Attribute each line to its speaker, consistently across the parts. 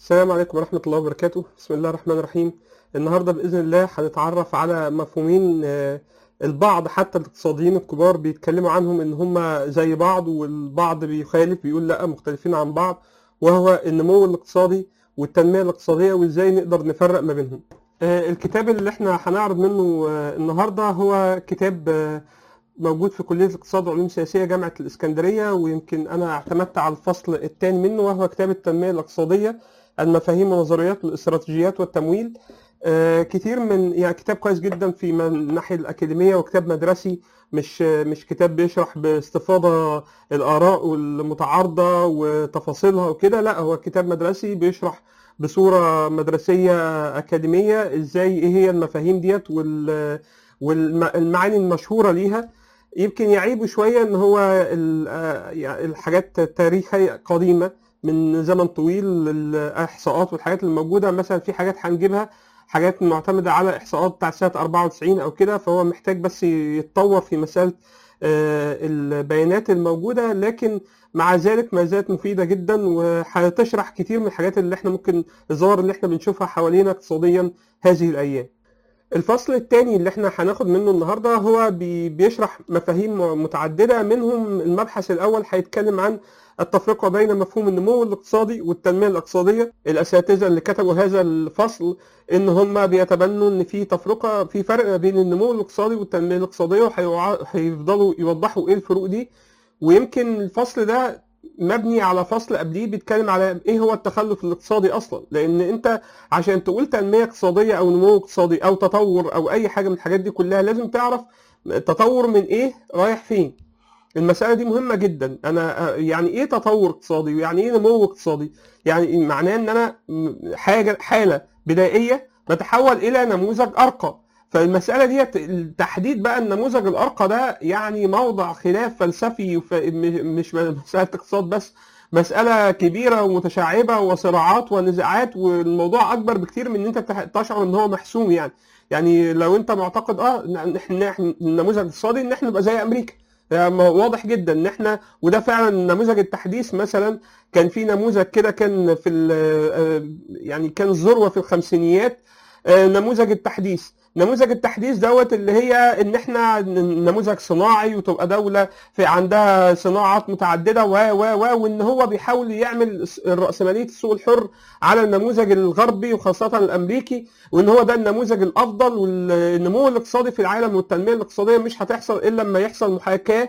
Speaker 1: السلام عليكم ورحمة الله وبركاته بسم الله الرحمن الرحيم النهاردة بإذن الله هنتعرف على مفهومين آه، البعض حتى الاقتصاديين الكبار بيتكلموا عنهم إن هما زي بعض والبعض بيخالف بيقول لأ مختلفين عن بعض وهو النمو الاقتصادي والتنمية الاقتصادية وإزاي نقدر نفرق ما بينهم آه، الكتاب اللي احنا هنعرض منه آه، النهاردة هو كتاب آه، موجود في كلية الاقتصاد والعلوم السياسية جامعة الإسكندرية ويمكن أنا اعتمدت على الفصل الثاني منه وهو كتاب التنمية الاقتصادية المفاهيم ونظريات الاستراتيجيات والتمويل آه، كتير من يعني كتاب كويس جدا في من الناحية الأكاديمية وكتاب مدرسي مش مش كتاب بيشرح باستفاضة الآراء المتعارضة وتفاصيلها وكده لا هو كتاب مدرسي بيشرح بصورة مدرسية أكاديمية إزاي إيه هي المفاهيم ديت وال والمعاني المشهورة ليها يمكن يعيبه شوية إن هو ال- آه، يعني الحاجات تاريخية قديمة من زمن طويل الإحصاءات والحاجات الموجودة مثلا في حاجات هنجيبها حاجات معتمدة على إحصاءات بتاعت سنة 94 أو كده فهو محتاج بس يتطور في مسألة آه، البيانات الموجودة لكن مع ذلك ما زالت مفيدة جدا وهتشرح كتير من الحاجات اللي احنا ممكن الظواهر اللي احنا بنشوفها حوالينا اقتصاديا هذه الأيام الفصل الثاني اللي احنا هناخد منه النهارده هو بي- بيشرح مفاهيم متعدده منهم المبحث الاول هيتكلم عن التفرقه بين مفهوم النمو الاقتصادي والتنميه الاقتصاديه الاساتذه اللي كتبوا هذا الفصل ان هم بيتبنوا ان في تفرقه في فرق ما بين النمو الاقتصادي والتنميه الاقتصاديه وهيفضلوا يوضحوا ايه الفروق دي ويمكن الفصل ده مبني على فصل قبليه بيتكلم على ايه هو التخلف الاقتصادي اصلا لان انت عشان تقول تنمية اقتصادية أو نمو اقتصادي أو تطور أو أي حاجة من الحاجات دي كلها لازم تعرف تطور من إيه رايح فين المسألة دي مهمة جدا أنا آه، يعني إيه تطور اقتصادي ويعني إيه نمو اقتصادي يعني معناه إن أنا م- حاجة حالة بدائية بتحول إلى نموذج أرقى فالمسألة دي تحديد بقى النموذج الأرقى ده يعني موضع خلاف فلسفي وف- م- مش مسألة اقتصاد بس مسألة كبيرة ومتشعبة وصراعات ونزاعات والموضوع أكبر بكتير من إن أنت تح- تشعر إن هو محسوم يعني يعني لو أنت معتقد أه إن إحنا إحنا النموذج الاقتصادي إن إحنا نبقى زي أمريكا يعني ما هو واضح جدا إن إحنا وده فعلا نموذج التحديث مثلا كان في نموذج كده كان في ال- آه، يعني كان الذروة في الخمسينيات آه، نموذج التحديث نموذج التحديث دوت اللي هي ان احنا ن- نموذج صناعي وتبقى دوله في عندها صناعات متعدده و و و وان هو بيحاول يعمل س- راسماليه السوق الحر على النموذج الغربي وخاصه الامريكي وان هو ده النموذج الافضل والنمو الاقتصادي في العالم والتنميه الاقتصاديه مش هتحصل الا لما يحصل محاكاه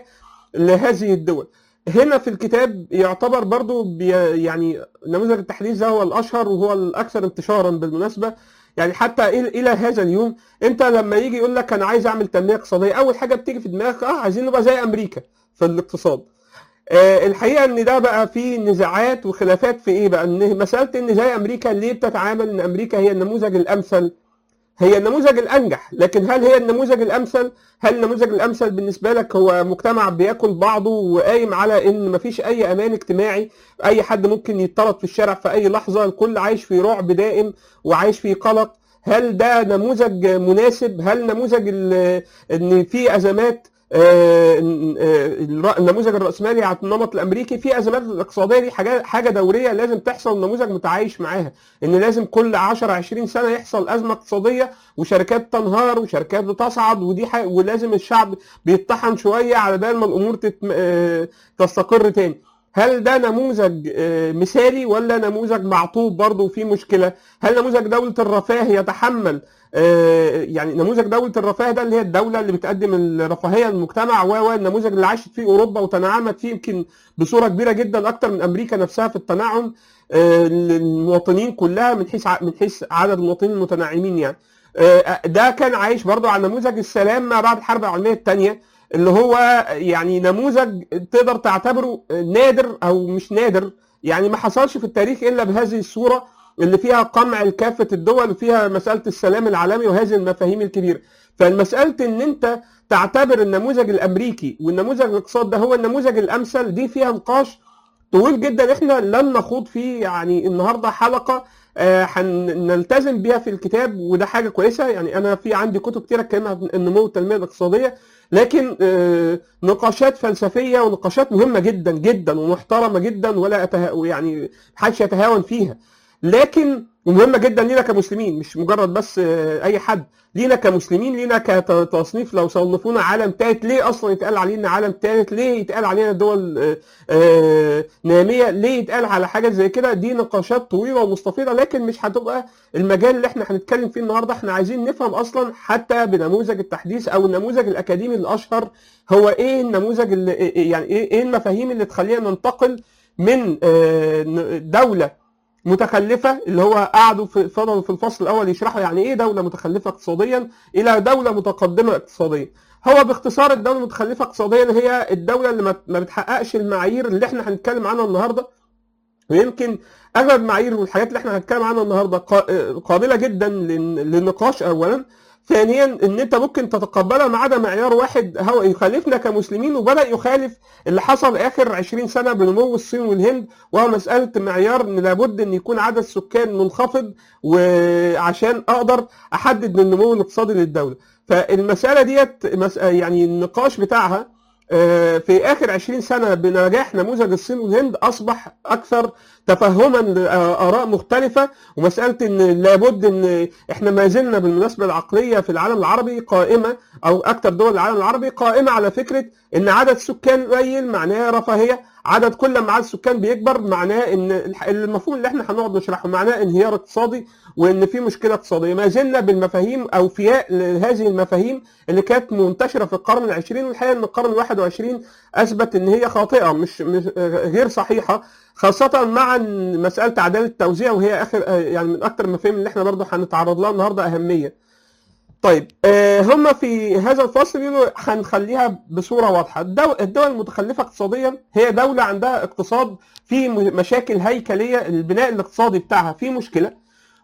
Speaker 1: لهذه الدول هنا في الكتاب يعتبر برضو بي يعني نموذج التحديث ده هو الاشهر وهو الاكثر انتشارا بالمناسبه يعني حتى الى إلى هذا اليوم انت لما يجي يقول لك انا عايز اعمل تنميه اقتصاديه اول حاجه بتيجي في دماغك اه عايزين نبقى زي امريكا في الاقتصاد آه، الحقيقه ان ده بقى فيه نزاعات وخلافات في ايه بقى ان مساله ان زي امريكا ليه بتتعامل ان امريكا هي النموذج الامثل هي النموذج الانجح لكن هل هي النموذج الامثل هل النموذج الامثل بالنسبه لك هو مجتمع بياكل بعضه وقايم على ان مفيش اي امان اجتماعي اي حد ممكن يتطرد في الشارع في اي لحظه الكل عايش في رعب دائم وعايش في قلق هل ده نموذج مناسب هل نموذج ال- ان في ازمات آه، آه، الر- النموذج الراسمالي على النمط الامريكي في ازمات الاقتصاديه دي حاجه حاجه دوريه لازم تحصل نموذج متعايش معاها ان لازم كل 10 20 سنه يحصل ازمه اقتصاديه وشركات تنهار وشركات بتصعد ودي حاجة ولازم الشعب بيطحن شويه على بال ما الامور تتم... آه، تستقر تاني هل ده نموذج آه، مثالي ولا نموذج معطوب برضه وفيه مشكله هل نموذج دوله الرفاه يتحمل آه، يعني نموذج دولة الرفاه ده اللي هي الدولة اللي بتقدم الرفاهية للمجتمع و و النموذج اللي عاشت فيه أوروبا وتنعمت فيه يمكن بصورة كبيرة جدا أكتر من أمريكا نفسها في التنعم آه، للمواطنين كلها من حيث ع- من حيث عدد المواطنين المتنعمين يعني آه، ده كان عايش برضو على نموذج السلام ما بعد الحرب العالمية الثانية اللي هو يعني نموذج تقدر تعتبره نادر أو مش نادر يعني ما حصلش في التاريخ إلا بهذه الصورة اللي فيها قمع لكافة الدول وفيها مسألة السلام العالمي وهذه المفاهيم الكبيرة فالمسألة ان انت تعتبر النموذج الامريكي والنموذج الاقتصاد ده هو النموذج الامثل دي فيها نقاش طويل جدا احنا لن نخوض فيه يعني النهارده حلقه آه، هنلتزم بيها في الكتاب وده حاجه كويسه يعني انا في عندي كتب كتير اتكلم عن النمو والتنميه الاقتصاديه لكن آه، نقاشات فلسفيه ونقاشات مهمه جدا جدا ومحترمه جدا ولا أته... يعني محدش يتهاون فيها لكن ومهمه جدا لينا كمسلمين مش مجرد بس آه، اي حد لينا كمسلمين لينا كتصنيف لو صنفونا عالم ثالث ليه اصلا يتقال علينا عالم ثالث ليه يتقال علينا دول آه، آه، ناميه ليه يتقال على حاجه زي كده دي نقاشات طويله ومستفيضه لكن مش هتبقى المجال اللي احنا هنتكلم فيه النهارده احنا عايزين نفهم اصلا حتى بنموذج التحديث او النموذج الاكاديمي الاشهر هو ايه النموذج اللي يعني ايه إيه المفاهيم اللي تخلينا ننتقل من آه، دوله متخلفه اللي هو قعدوا في فضلوا في الفصل الاول يشرحوا يعني ايه دوله متخلفه اقتصاديا الى دوله متقدمه اقتصاديا هو باختصار الدوله المتخلفه اقتصاديا هي الدوله اللي ما- ما بتحققش المعايير اللي احنا هنتكلم عنها النهارده ويمكن اغلب المعايير والحاجات اللي احنا هنتكلم عنها النهارده قا- قابله جدا لل- للنقاش اولا ثانيا ان انت ممكن تتقبلها ما عدا معيار واحد هو يخالفنا كمسلمين وبدا يخالف اللي حصل اخر 20 سنه بنمو الصين والهند وهو مساله معيار ان لابد ان يكون عدد السكان منخفض وعشان اقدر احدد من النمو الاقتصادي للدوله فالمساله ديت مس- يعني النقاش بتاعها آه، في اخر 20 سنه بنجاح نموذج الصين والهند اصبح اكثر تفهما لاراء مختلفه ومساله ان لابد ان احنا ما زلنا بالمناسبه العقليه في العالم العربي قائمه او اكثر دول العالم العربي قائمه على فكره ان عدد السكان قليل معناه رفاهيه عدد كل ما عدد السكان بيكبر معناه ان الح- المفهوم اللي احنا هنقعد نشرحه معناه انهيار اقتصادي وان في مشكله اقتصاديه ما زلنا بالمفاهيم اوفياء لهذه المفاهيم اللي كانت منتشره في القرن العشرين والحقيقه ان القرن الواحد وعشرين اثبت ان هي خاطئه مش, مش غير صحيحه خاصه مع إن مساله عداله التوزيع وهي اخر يعني من اكثر المفاهيم اللي احنا برضه هنتعرض لها النهارده اهميه طيب آه، هم في هذا الفصل بيقولوا هنخليها بصوره واضحه الدو- الدول المتخلفه اقتصاديا هي دوله عندها اقتصاد فيه م- مشاكل هيكليه البناء الاقتصادي بتاعها فيه مشكله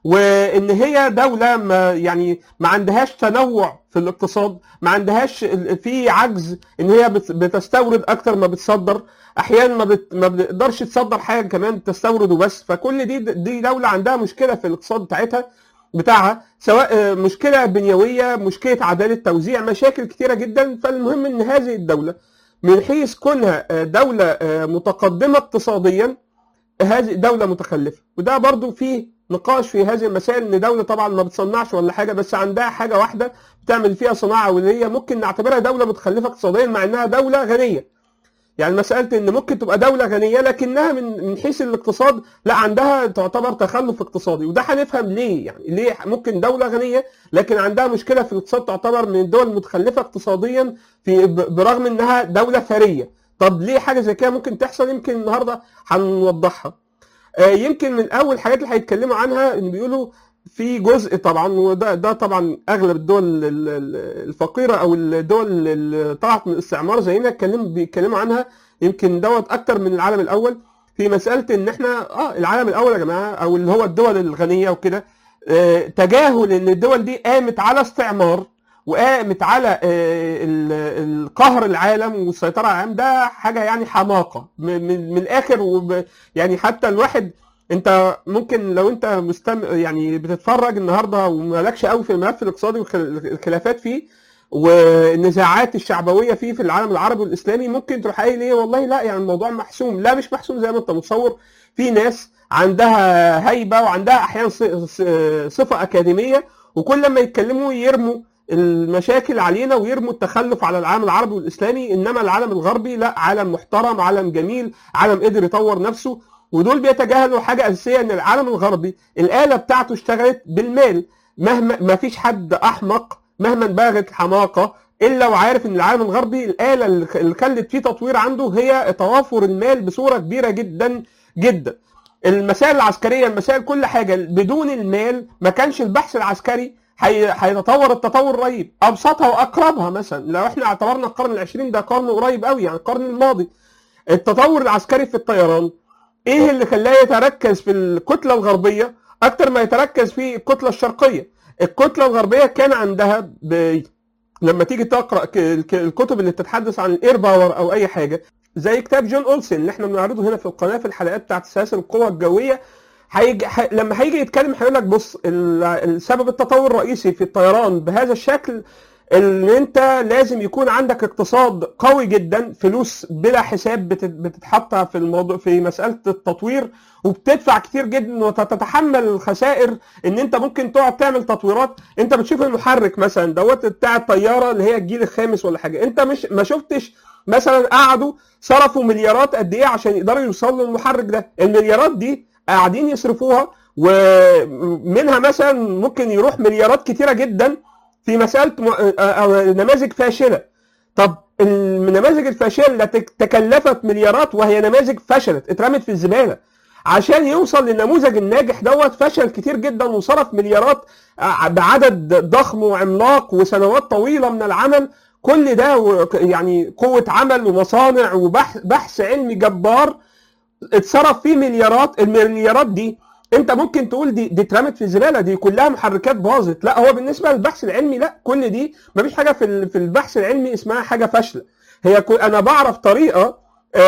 Speaker 1: وان هي دوله ما يعني ما عندهاش تنوع في الاقتصاد ما عندهاش ال- في عجز ان هي بت- بتستورد اكتر ما بتصدر احيانا ما, بت... ما بتقدرش تصدر حاجه كمان تستورد وبس فكل دي دي دوله عندها مشكله في الاقتصاد بتاعتها بتاعها سواء آه، مشكله بنيويه مشكله عداله توزيع مشاكل كتيره جدا فالمهم ان هذه الدوله من حيث كونها آه، دوله آه، متقدمه اقتصاديا هذه دولة متخلفة وده برضو فيه نقاش في هذه المسائل ان دولة طبعا ما بتصنعش ولا حاجة بس عندها حاجة واحدة بتعمل فيها صناعة واللي هي ممكن نعتبرها دولة متخلفة اقتصاديا مع انها دولة غنية يعني مسألة ان ممكن تبقى دولة غنية لكنها من من حيث الاقتصاد لا عندها تعتبر تخلف اقتصادي وده هنفهم ليه يعني ليه ممكن دولة غنية لكن عندها مشكلة في الاقتصاد تعتبر من الدول المتخلفة اقتصاديا في ب- برغم انها دولة ثرية طب ليه حاجة زي كده ممكن تحصل يمكن النهارده هنوضحها آه، يمكن من اول الحاجات اللي هيتكلموا عنها ان بيقولوا في جزء طبعا وده ده طبعا اغلب الدول ال- ال- الفقيره او الدول اللي طلعت من الاستعمار زينا اتكلموا بيتكلموا عنها يمكن دوت اكتر من العالم الاول في مساله ان احنا اه العالم الاول يا جماعه او اللي هو الدول الغنيه وكده آه، تجاهل ان الدول دي قامت على استعمار وقامت على آه، ال- القهر العالم والسيطره على العالم ده حاجه يعني حماقه من, من, من الاخر وب يعني حتى الواحد انت ممكن لو انت مستم يعني بتتفرج النهارده ومالكش قوي في الملف الاقتصادي والخلافات فيه والنزاعات الشعبويه فيه في العالم العربي والاسلامي ممكن تروح قايل ايه والله لا يعني الموضوع محسوم لا مش محسوم زي ما انت متصور في ناس عندها هيبه وعندها احيانا ص- ص- صفه اكاديميه وكل لما يتكلموا يرموا المشاكل علينا ويرموا التخلف على العالم العربي والاسلامي انما العالم الغربي لا عالم محترم عالم جميل عالم قدر يطور نفسه ودول بيتجاهلوا حاجه اساسيه ان العالم الغربي الاله بتاعته اشتغلت بالمال مهما ما فيش حد احمق مهما بلغت الحماقه الا وعارف ان العالم الغربي الاله اللي اللي خلت فيه تطوير عنده هي توافر المال بصوره كبيره جدا جدا المسائل العسكريه المسائل كل حاجه بدون المال ما كانش البحث العسكري هي- هيتطور التطور رهيب ابسطها واقربها مثلا لو احنا اعتبرنا القرن العشرين ده قرن قريب قوي يعني القرن الماضي التطور العسكري في الطيران ايه اللي خلاه يتركز في الكتله الغربيه اكتر ما يتركز في الكتله الشرقيه الكتله الغربيه كان عندها ب... لما تيجي تقرا ك- الك- الكتب اللي بتتحدث عن الاير باور او اي حاجه زي كتاب جون اولسن اللي احنا بنعرضه هنا في القناه في الحلقات بتاعت سلاسل القوى الجويه هيجي ح... لما هيجي يتكلم هيقول لك بص ال- السبب التطور الرئيسي في الطيران بهذا الشكل ان انت لازم يكون عندك اقتصاد قوي جدا فلوس بلا حساب بتت- بتتحط في الموضوع في مساله التطوير وبتدفع كتير جدا وتتحمل الخسائر ان انت ممكن تقعد تعمل تطويرات انت بتشوف المحرك مثلا دوت بتاع الطياره اللي هي الجيل الخامس ولا حاجه انت مش ما شفتش مثلا قعدوا صرفوا مليارات قد ايه عشان يقدروا يوصلوا للمحرك ده المليارات دي قاعدين يصرفوها ومنها مثلا ممكن يروح مليارات كتيره جدا في مساله م- أو نماذج فاشله طب النماذج الفاشله اللي تك- تكلفت مليارات وهي نماذج فشلت اترمت في الزباله عشان يوصل للنموذج الناجح دوت فشل كتير جدا وصرف مليارات ع- بعدد ضخم وعملاق وسنوات طويله من العمل كل ده و- يعني قوه عمل ومصانع وبحث بحث علمي جبار اتصرف فيه مليارات المليارات دي انت ممكن تقول دي دي اترمت في الزباله دي كلها محركات باظت لا هو بالنسبه للبحث العلمي لا كل دي مفيش حاجه في ال- في البحث العلمي اسمها حاجه فاشله هي كل انا بعرف طريقه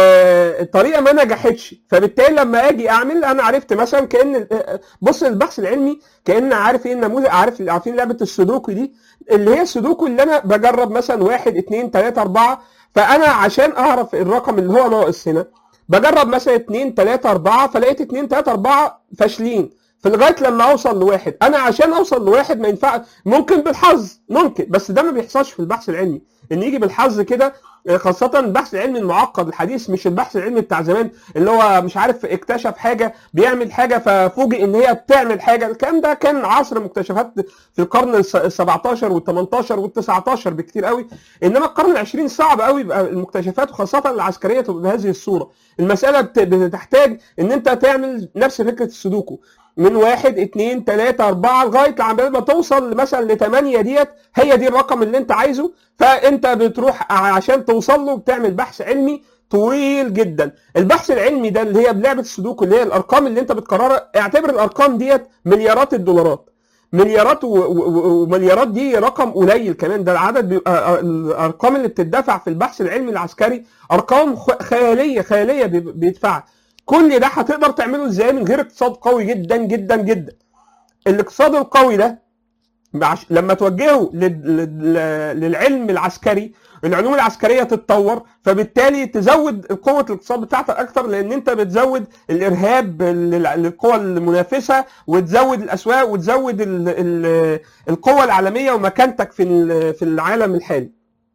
Speaker 1: آه، الطريقه ما نجحتش فبالتالي لما اجي اعمل انا عرفت مثلا كان آه، بص البحث العلمي كان عارف ايه النموذج عارف عارفين لعبه السودوكو دي اللي هي السودوكو اللي انا بجرب مثلا واحد اتنين تلاته اربعه فانا عشان اعرف الرقم اللي هو ناقص هنا بجرب مثلا 2 3 4 فلقيت 2 3 4 فاشلين فلغايه لما اوصل لواحد انا عشان اوصل لواحد ما ينفع ممكن بالحظ ممكن بس ده ما بيحصلش في البحث العلمي ان يجي بالحظ كده خاصة البحث العلمي المعقد الحديث مش البحث العلمي بتاع زمان اللي هو مش عارف اكتشف حاجة بيعمل حاجة ففوجئ ان هي بتعمل حاجة الكلام ده كان عصر مكتشفات في القرن ال 17 وال 18 وال 19 بكتير قوي انما القرن العشرين صعب قوي يبقى المكتشفات وخاصة العسكرية تبقى بهذه الصورة المسألة بت- بتحتاج ان انت تعمل نفس فكرة السودوكو من واحد اتنين تلاتة اربعة لغاية عمال ما توصل مثلا لتمانية ديت هي دي الرقم اللي انت عايزه فانت بتروح عشان توصل له بتعمل بحث علمي طويل جدا البحث العلمي ده اللي هي بلعبة السودوكو اللي هي الارقام اللي انت بتكررها اعتبر الارقام ديت مليارات الدولارات مليارات و- و- ومليارات دي رقم قليل كمان ده العدد بيبقى الارقام اللي بتدفع في البحث العلمي العسكري ارقام خ- خياليه خياليه بي- بيدفعها كل ده هتقدر تعمله ازاي من غير اقتصاد قوي جدا جدا جدا الاقتصاد القوي ده بعش- لما توجهه لل- لل- للعلم العسكري العلوم العسكريه تتطور فبالتالي تزود قوه الاقتصاد بتاعتك اكتر لان انت بتزود الارهاب لل- للقوى المنافسه وتزود الاسواق وتزود ال- ال- القوه العالميه ومكانتك في ال- في العالم الحالي.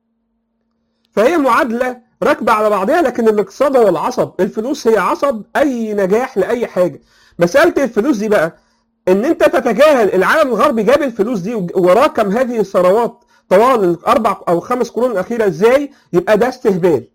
Speaker 1: فهي معادله راكبه على بعضها لكن الاقتصاد هو العصب، الفلوس هي عصب اي نجاح لاي حاجه. مساله الفلوس دي بقى ان انت تتجاهل العالم الغربي جاب الفلوس دي وج- وراكم هذه الثروات طوال الاربع او خمس قرون الاخيره ازاي يبقى ده استهبال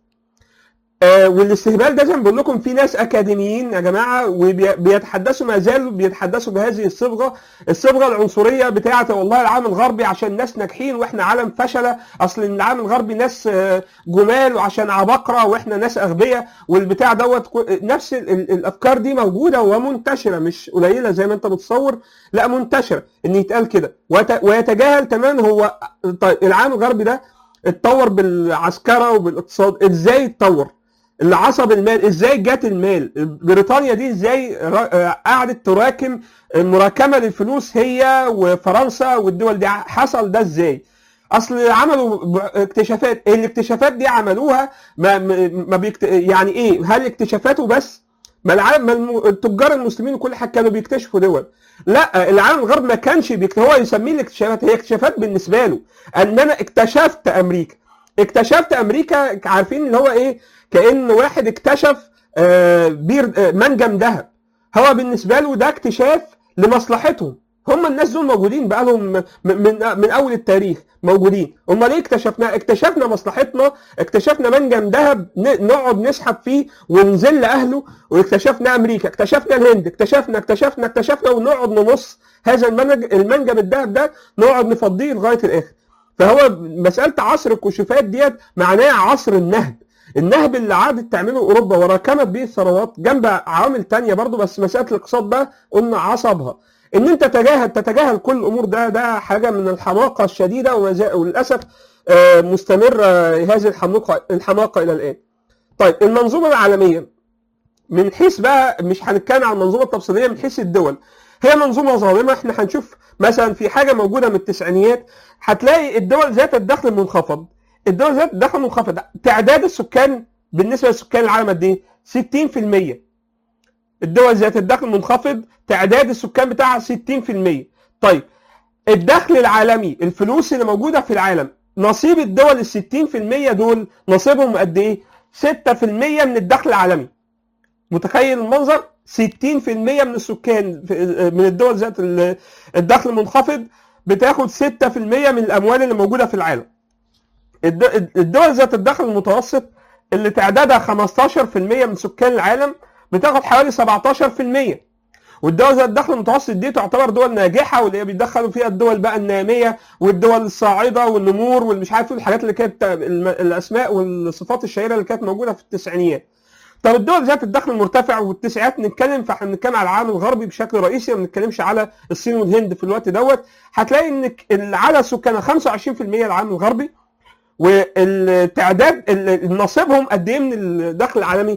Speaker 1: آه والاستهبال ده زي ما بقول لكم في ناس اكاديميين يا جماعه وبيتحدثوا ما زالوا بيتحدثوا بهذه الصبغه الصبغه العنصريه بتاعه والله العالم الغربي عشان ناس ناجحين واحنا عالم فشله اصل العالم الغربي ناس آه، جمال وعشان عباقره واحنا ناس اغبياء والبتاع دوت كو- نفس ال- ال- الافكار دي موجوده ومنتشره مش قليله زي ما انت متصور لا منتشره ان يتقال كده ويت- ويتجاهل تماما هو طيب العالم الغربي ده اتطور بالعسكره وبالاقتصاد ازاي اتطور اللي عصب المال ازاي جات المال بريطانيا دي ازاي را- آه، قعدت تراكم المراكمه للفلوس هي وفرنسا والدول دي حصل ده ازاي اصل عملوا ب- اكتشافات الاكتشافات دي عملوها ما ما ما بيكت... يعني ايه هل اكتشافات وبس ما العالم ما الم- التجار المسلمين وكل حاجه كانوا بيكتشفوا دول لا العالم الغربي ما كانش بيكت... هو يسميه الاكتشافات هي اكتشافات بالنسبه له ان انا اكتشفت امريكا اكتشفت امريكا عارفين اللي هو ايه كان واحد اكتشف آه، بير آه، منجم ذهب هو بالنسبه له ده اكتشاف لمصلحتهم هم الناس دول موجودين بقالهم من من من اول التاريخ موجودين هم ليه اكتشفنا اكتشفنا مصلحتنا اكتشفنا منجم ذهب ن- نقعد نسحب فيه ونذل اهله واكتشفنا امريكا اكتشفنا الهند اكتشفنا اكتشفنا اكتشفنا ونقعد نمص هذا المنج المنجم الذهب ده نقعد نفضيه لغايه الاخر فهو مساله عصر الكشوفات ديت معناها عصر النهب النهب اللي عادت تعمله اوروبا وراكمت بيه الثروات جنب عوامل تانية برضو بس مساله الاقتصاد بقى قلنا عصبها ان انت تتجاهل تتجاهل كل الامور ده ده حاجه من الحماقه الشديده وما- وللاسف آه، مستمره هذه الحماقه الحماقه الى الان. طيب المنظومه العالميه من حيث بقى مش هنتكلم عن المنظومه التفصيليه من حيث الدول هي منظومه ظالمه احنا هنشوف مثلا في حاجه موجوده من التسعينيات هتلاقي الدول ذات الدخل المنخفض الدول ذات الدخل المنخفض تعداد السكان بالنسبه لسكان العالم قد ايه 60% الدول ذات الدخل المنخفض تعداد السكان بتاعها 60% طيب الدخل العالمي الفلوس اللي موجوده في العالم نصيب الدول ال 60% دول نصيبهم قد ايه 6% من الدخل العالمي متخيل المنظر 60% من السكان في- من الدول ذات ال- الدخل المنخفض بتاخد 6% من الاموال اللي موجوده في العالم الد- الدول ذات الدخل المتوسط اللي تعدادها 15% من سكان العالم بتاخد حوالي 17% والدول ذات الدخل المتوسط دي تعتبر دول ناجحه واللي هي بيدخلوا فيها الدول بقى الناميه والدول الصاعده والنمور والمش عارف إيه الحاجات اللي كانت الم- الاسماء والصفات الشهيره اللي كانت موجوده في التسعينيات. طب الدول ذات الدخل المرتفع والتسعينات نتكلم فاحنا بنتكلم على العالم الغربي بشكل رئيسي ما بنتكلمش على الصين والهند في الوقت دوت هتلاقي ان ك- عدد سكانها 25% العالم الغربي والتعداد ال- نصيبهم قد ايه من الدخل العالمي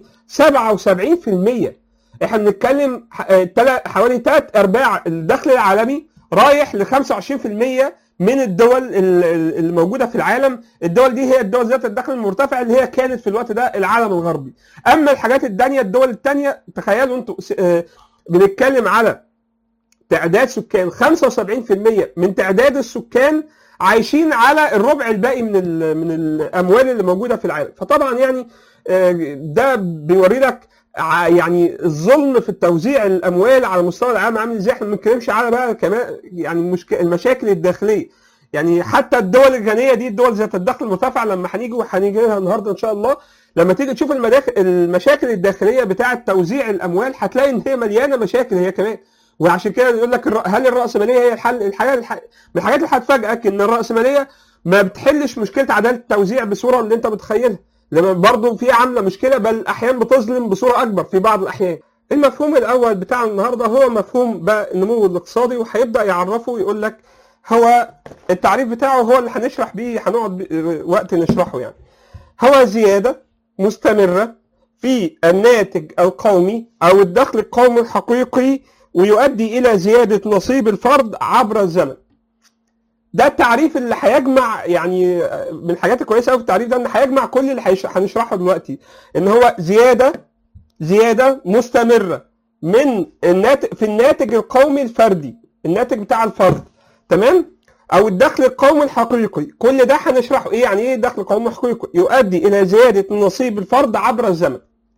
Speaker 1: 77% احنا بنتكلم ح- آه، تلا- حوالي ثلاث ارباع الدخل العالمي رايح ل 25% من الدول ال- ال- اللي موجوده في العالم الدول دي هي الدول ذات الدخل المرتفع اللي هي كانت في الوقت ده العالم الغربي اما الحاجات الثانيه الدول الثانيه تخيلوا انتوا س- آه، بنتكلم على تعداد سكان 75% من تعداد السكان عايشين على الربع الباقي من ال- من الاموال اللي موجوده في العالم فطبعا يعني آه، ده بيوري لك ع- يعني الظلم في التوزيع الاموال على مستوى العالم عامل ازاي احنا ما بنتكلمش على بقى كمان يعني المشك... المشاكل الداخليه يعني حتى الدول الغنيه دي الدول ذات الدخل المرتفع لما هنيجي وهنيجي لها النهارده ان شاء الله لما تيجي تشوف المداخل المشاكل الداخليه بتاعه توزيع الاموال هتلاقي ان هي مليانه مشاكل هي كمان وعشان كده يقول لك الر- هل الراسماليه هي الحل الحاجه الح... من الحاجات اللي هتفاجئك ان الراسماليه ما بتحلش مشكله عداله التوزيع بصوره اللي انت متخيلها لما برضه في عامله مشكله بل احيانا بتظلم بصوره اكبر في بعض الاحيان المفهوم الاول بتاع النهارده هو مفهوم بقى النمو الاقتصادي وهيبدا يعرفه ويقول لك هو التعريف بتاعه هو اللي هنشرح بيه هنقعد بيه- وقت نشرحه يعني هو زياده مستمره في الناتج القومي او الدخل القومي الحقيقي ويؤدي الى زياده نصيب الفرد عبر الزمن ده التعريف اللي هيجمع يعني من الحاجات الكويسه قوي في التعريف ده ان هيجمع كل اللي هيش- هنشرحه دلوقتي ان هو زياده زياده مستمره من الناتج في الناتج القومي الفردي الناتج بتاع الفرد تمام او الدخل القومي الحقيقي كل ده هنشرحه ايه يعني ايه دخل قومي حقيقي يؤدي الى زياده نصيب الفرد عبر الزمن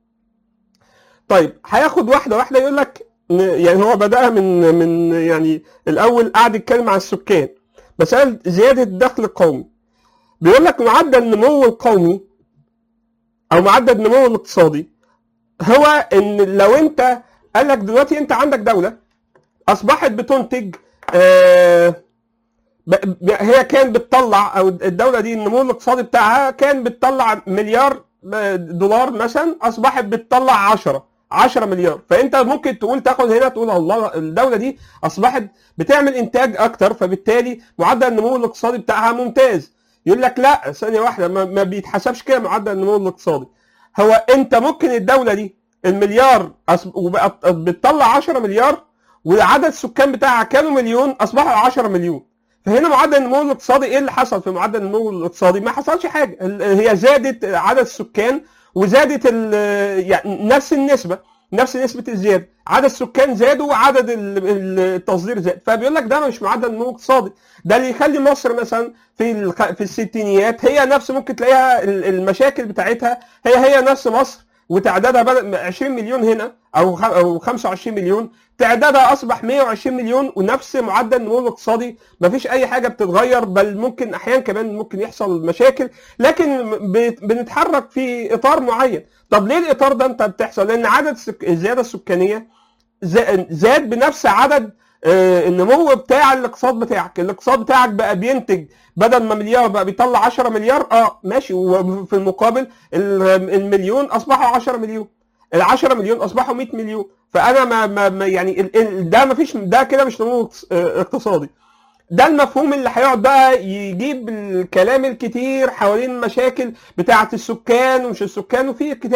Speaker 1: طيب هياخد واحده واحده يقول لك ن- يعني هو بدأها من من يعني الاول قعد يتكلم عن السكان مسألة زيادة الدخل القومي بيقول لك معدل النمو القومي أو معدل النمو الاقتصادي هو إن لو أنت قال لك دلوقتي أنت عندك دولة أصبحت بتنتج آه، ب- ب- هي كان بتطلع أو الدولة دي النمو الاقتصادي بتاعها كان بتطلع مليار دولار مثلا أصبحت بتطلع 10 10 مليار فأنت ممكن تقول تاخد هنا تقول الله الدولة دي أصبحت بتعمل انتاج اكتر فبالتالي معدل النمو الاقتصادي بتاعها ممتاز يقول لك لا ثانيه واحده ما, ما بيتحسبش كده معدل النمو الاقتصادي هو انت ممكن الدوله دي المليار أص- وبقت بتطلع 10 مليار وعدد السكان بتاعها كانوا مليون اصبحوا 10 مليون فهنا معدل النمو الاقتصادي ايه اللي حصل في معدل النمو الاقتصادي؟ ما حصلش حاجه ال- هي زادت عدد السكان وزادت ال- يعني نفس النسبه نفس نسبه الزياده عدد السكان زادوا وعدد ال- ال- التصدير زاد فبيقول لك ده مش معدل نمو اقتصادي ده اللي يخلي مصر مثلا في الخ- في الستينيات هي نفس ممكن تلاقيها ال- المشاكل بتاعتها هي هي نفس مصر وتعدادها بدأ 20 مليون هنا او خ- او 25 مليون تعدادها اصبح 120 مليون ونفس معدل النمو الاقتصادي مفيش اي حاجه بتتغير بل ممكن احيانا كمان ممكن يحصل مشاكل لكن ب- بنتحرك في اطار معين طب ليه الاطار ده انت بتحصل لان عدد السك- الزياده السكانيه زا- زاد بنفس عدد آه، النمو بتاع الاقتصاد بتاعك الاقتصاد بتاعك بقى بينتج بدل ما مليار بقى بيطلع 10 مليار اه ماشي وفي المقابل ال- المليون اصبحوا 10 مليون ال 10 مليون اصبحوا 100 مليون فانا ما, ما ما- يعني ال- ال- ده ما فيش ده كده مش نمو اقتص- آه، اقتصادي ده المفهوم اللي هيقعد بقى يجيب الكلام الكتير حوالين المشاكل بتاعة السكان ومش السكان وفي كتاب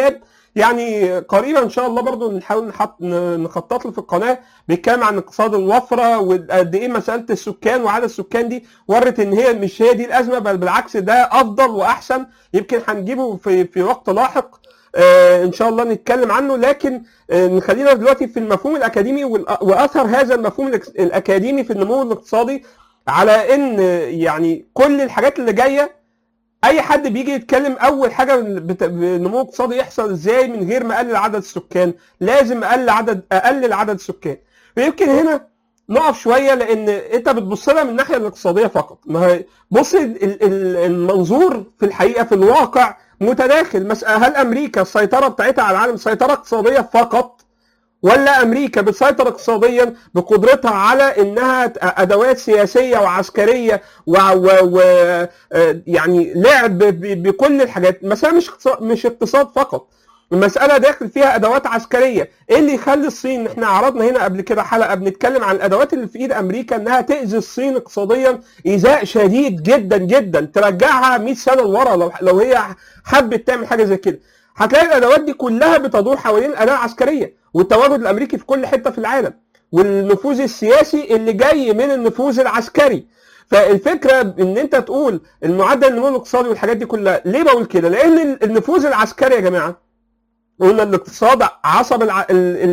Speaker 1: يعني قريبا ان شاء الله برضو نحاول نحط نخطط له في القناه بيتكلم عن اقتصاد الوفره وقد ايه مساله السكان وعدد السكان دي ورت ان هي مش هي دي الازمه بل بالعكس ده افضل واحسن يمكن هنجيبه في في وقت لاحق آه ان شاء الله نتكلم عنه لكن آه نخلينا دلوقتي في المفهوم الاكاديمي واثر هذا المفهوم الاكاديمي في النمو الاقتصادي على ان يعني كل الحاجات اللي جايه اي حد بيجي يتكلم اول حاجه النمو الاقتصادي يحصل ازاي من غير ما اقلل عدد السكان لازم اقلل عدد اقلل عدد السكان ويمكن هنا نقف شويه لان انت بتبص لها من الناحيه الاقتصاديه فقط ما هي بص المنظور في الحقيقه في الواقع متداخل هل امريكا السيطره بتاعتها على العالم سيطره اقتصاديه فقط ولا امريكا بتسيطر اقتصاديا بقدرتها على انها ادوات سياسيه وعسكريه و, و... و... يعني لعب بكل الحاجات المساله مش اقتصاد مش اقتصاد فقط المساله داخل فيها ادوات عسكريه ايه اللي يخلي الصين احنا عرضنا هنا قبل كده حلقه بنتكلم عن الادوات اللي في ايد امريكا انها تاذي الصين اقتصاديا ايذاء شديد جدا جدا ترجعها 100 سنه لورا لو لو هي حبت تعمل حاجه زي كده هتلاقي الادوات دي كلها بتدور حوالين الاداه العسكريه والتواجد الامريكي في كل حته في العالم والنفوذ السياسي اللي جاي من النفوذ العسكري فالفكره ان انت تقول المعدل النمو الاقتصادي والحاجات دي كلها ليه بقول كده؟ لان النفوذ العسكري يا جماعه قلنا الاقتصاد عصب الع...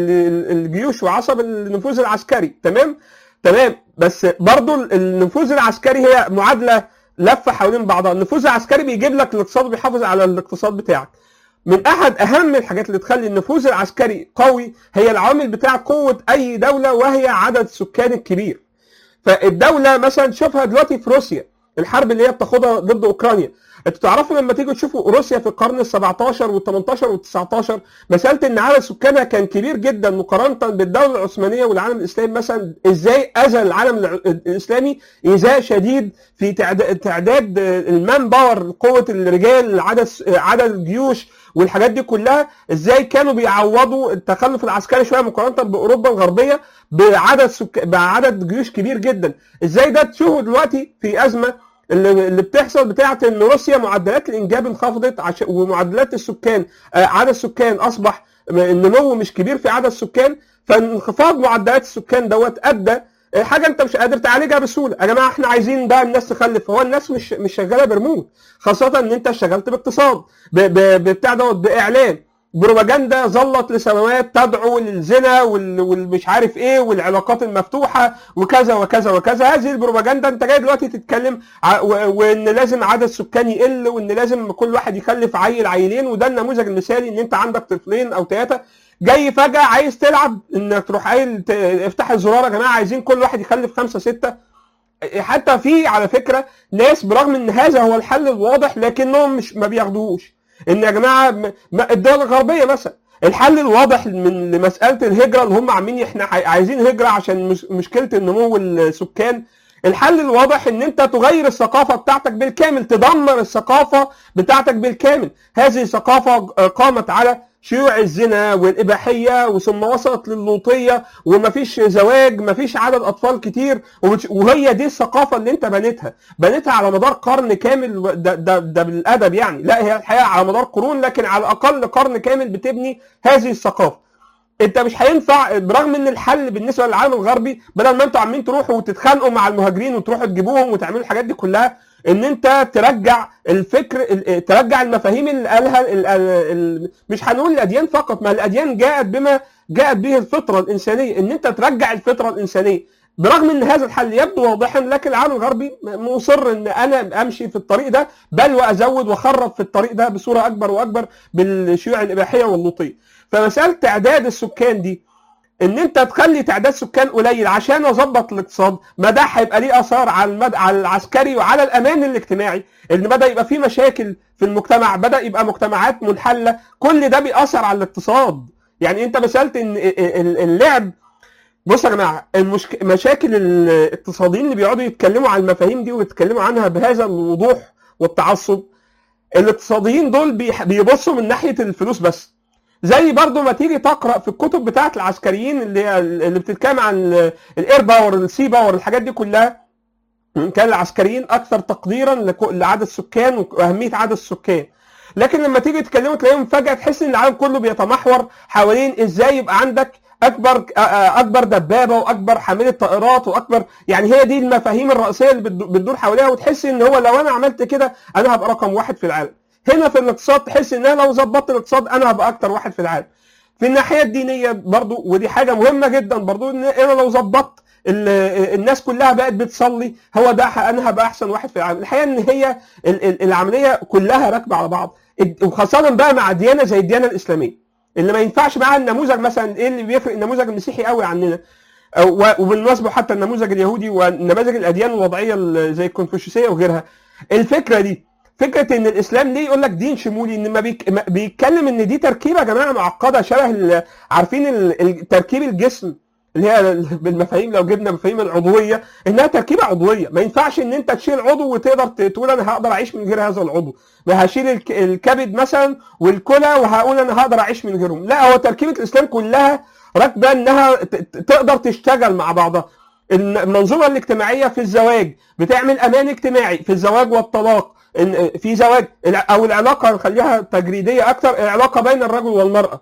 Speaker 1: الجيوش وعصب النفوذ العسكري تمام؟ تمام بس برضو النفوذ العسكري هي معادله لفه حوالين بعضها، النفوذ العسكري بيجيب لك الاقتصاد وبيحافظ على الاقتصاد بتاعك. من احد اهم الحاجات اللي تخلي النفوذ العسكري قوي هي العوامل بتاع قوه اي دوله وهي عدد السكان الكبير فالدوله مثلا شوفها دلوقتي في روسيا الحرب اللي هي بتاخدها ضد اوكرانيا انتوا تعرفوا لما تيجوا تشوفوا روسيا في القرن ال 17 وال 18 وال 19 مساله ان عدد سكانها كان كبير جدا مقارنه بالدوله العثمانيه والعالم الاسلامي مثلا ازاي اذى العالم الاسلامي ايذاء شديد في تعداد المان باور قوه الرجال عدد عدد الجيوش والحاجات دي كلها ازاي كانوا بيعوضوا التخلف العسكري شويه مقارنه باوروبا الغربيه بعدد سك... بعدد جيوش كبير جدا ازاي ده تشوفوا دلوقتي في ازمه اللي, اللي بتحصل بتاعه ان روسيا معدلات الانجاب انخفضت عش... ومعدلات السكان آه عدد السكان اصبح النمو مش كبير في عدد السكان فانخفاض معدلات السكان دوت ادى حاجه انت مش قادر تعالجها بسهوله يا جماعه احنا عايزين بقى الناس تخلف هو الناس مش مش شغاله برمود خاصه ان انت اشتغلت باقتصاد بتاع دوت باعلام بروباجندا ظلت لسنوات تدعو للزنا والمش عارف ايه والعلاقات المفتوحه وكذا وكذا وكذا هذه البروباجندا انت جاي دلوقتي تتكلم وان لازم عدد السكان يقل وان لازم كل واحد يخلف عيل عيلين وده النموذج المثالي ان انت عندك طفلين او ثلاثه جاي فجاه عايز تلعب انك تروح قايل افتح الزرار يا جماعه عايزين كل واحد يخلف خمسه سته حتى في على فكره ناس برغم ان هذا هو الحل الواضح لكنهم مش ما بياخدوهوش ان يا جماعه الدول الغربيه مثلا الحل الواضح من لمساله الهجره اللي هم عاملين احنا عايزين هجره عشان مشكله النمو السكان الحل الواضح ان انت تغير الثقافه بتاعتك بالكامل تدمر الثقافه بتاعتك بالكامل هذه ثقافه قامت على شيوع الزنا والإباحية وثم وصلت للوطية ومفيش زواج مفيش عدد أطفال كتير وهي دي الثقافة اللي أنت بنيتها بنيتها على مدار قرن كامل ده, ده, ده بالأدب يعني لا هي الحقيقة على مدار قرون لكن على الأقل قرن كامل بتبني هذه الثقافة انت مش هينفع برغم ان الحل بالنسبه للعالم الغربي بدل ما انتوا عمالين تروحوا وتتخانقوا مع المهاجرين وتروحوا تجيبوهم وتعملوا الحاجات دي كلها ان انت ترجع الفكر ترجع المفاهيم اللي قالها مش هنقول الاديان فقط ما الاديان جاءت بما جاءت به الفطره الانسانيه ان انت ترجع الفطره الانسانيه برغم ان هذا الحل يبدو واضحا لكن العالم الغربي مصر ان انا امشي في الطريق ده بل وازود واخرب في الطريق ده بصوره اكبر واكبر بالشيوع الاباحيه واللوطيه فمساله تعداد السكان دي ان انت تخلي تعداد سكان قليل عشان اظبط الاقتصاد ما ده هيبقى ليه اثار على المد... على العسكري وعلى الامان الاجتماعي ان بدا يبقى في مشاكل في المجتمع بدا يبقى مجتمعات منحله كل ده بيأثر على الاقتصاد يعني انت مساله ان اللعب بص يا جماعه المشك... مشاكل الاقتصاديين اللي بيقعدوا يتكلموا عن المفاهيم دي ويتكلموا عنها بهذا الوضوح والتعصب الاقتصاديين دول بيبصوا من ناحيه الفلوس بس زي برضو ما تيجي تقرا في الكتب بتاعه العسكريين اللي اللي بتتكلم عن الاير باور السي باور الحاجات دي كلها كان العسكريين اكثر تقديرا لعدد السكان واهميه عدد السكان لكن لما تيجي تكلموا تلاقيهم فجاه تحس ان العالم كله بيتمحور حوالين ازاي يبقى عندك اكبر آه، آه، اكبر دبابه واكبر حامله طائرات واكبر يعني هي دي المفاهيم الرئيسيه اللي بتدو- بتدور حواليها وتحس ان هو لو انا عملت كده انا هبقى رقم واحد في العالم هنا في الاقتصاد تحس ان انا لو ظبطت الاقتصاد انا هبقى اكتر واحد في العالم في الناحيه الدينيه برضو ودي حاجه مهمه جدا برضو ان انا لو ظبطت ال- الناس كلها بقت بتصلي هو ده ح- انا هبقى احسن واحد في العالم الحقيقه ان هي ال- ال- العمليه كلها راكبه على بعض وخاصه بقى مع ديانه زي الديانه الاسلاميه اللي ما ينفعش معاها النموذج مثلا ايه اللي بيفرق النموذج المسيحي قوي عننا أو- و- وبالمناسبه حتى النموذج اليهودي ونماذج الاديان الوضعيه ال- زي الكونفوشيوسيه وغيرها الفكره دي فكره ان الاسلام ليه يقول لك دين شمولي ان ما بيك ما بيتكلم ان دي تركيبه يا جماعه معقده شبه ال- عارفين ال- ال- تركيب الجسم اللي هي ال- بالمفاهيم لو جبنا مفاهيم العضويه انها تركيبه عضويه ما ينفعش ان انت تشيل عضو وتقدر ت- تقول انا هقدر اعيش من غير هذا العضو ما هشيل الك- الكبد مثلا والكلى وهقول انا هقدر اعيش من غيرهم لا هو تركيبه الاسلام كلها راكبه انها ت- ت- تقدر تشتغل مع بعضها المنظومه الاجتماعيه في الزواج بتعمل امان اجتماعي في الزواج والطلاق إن في زواج الع- او العلاقه نخليها تجريديه اكثر العلاقه بين الرجل والمراه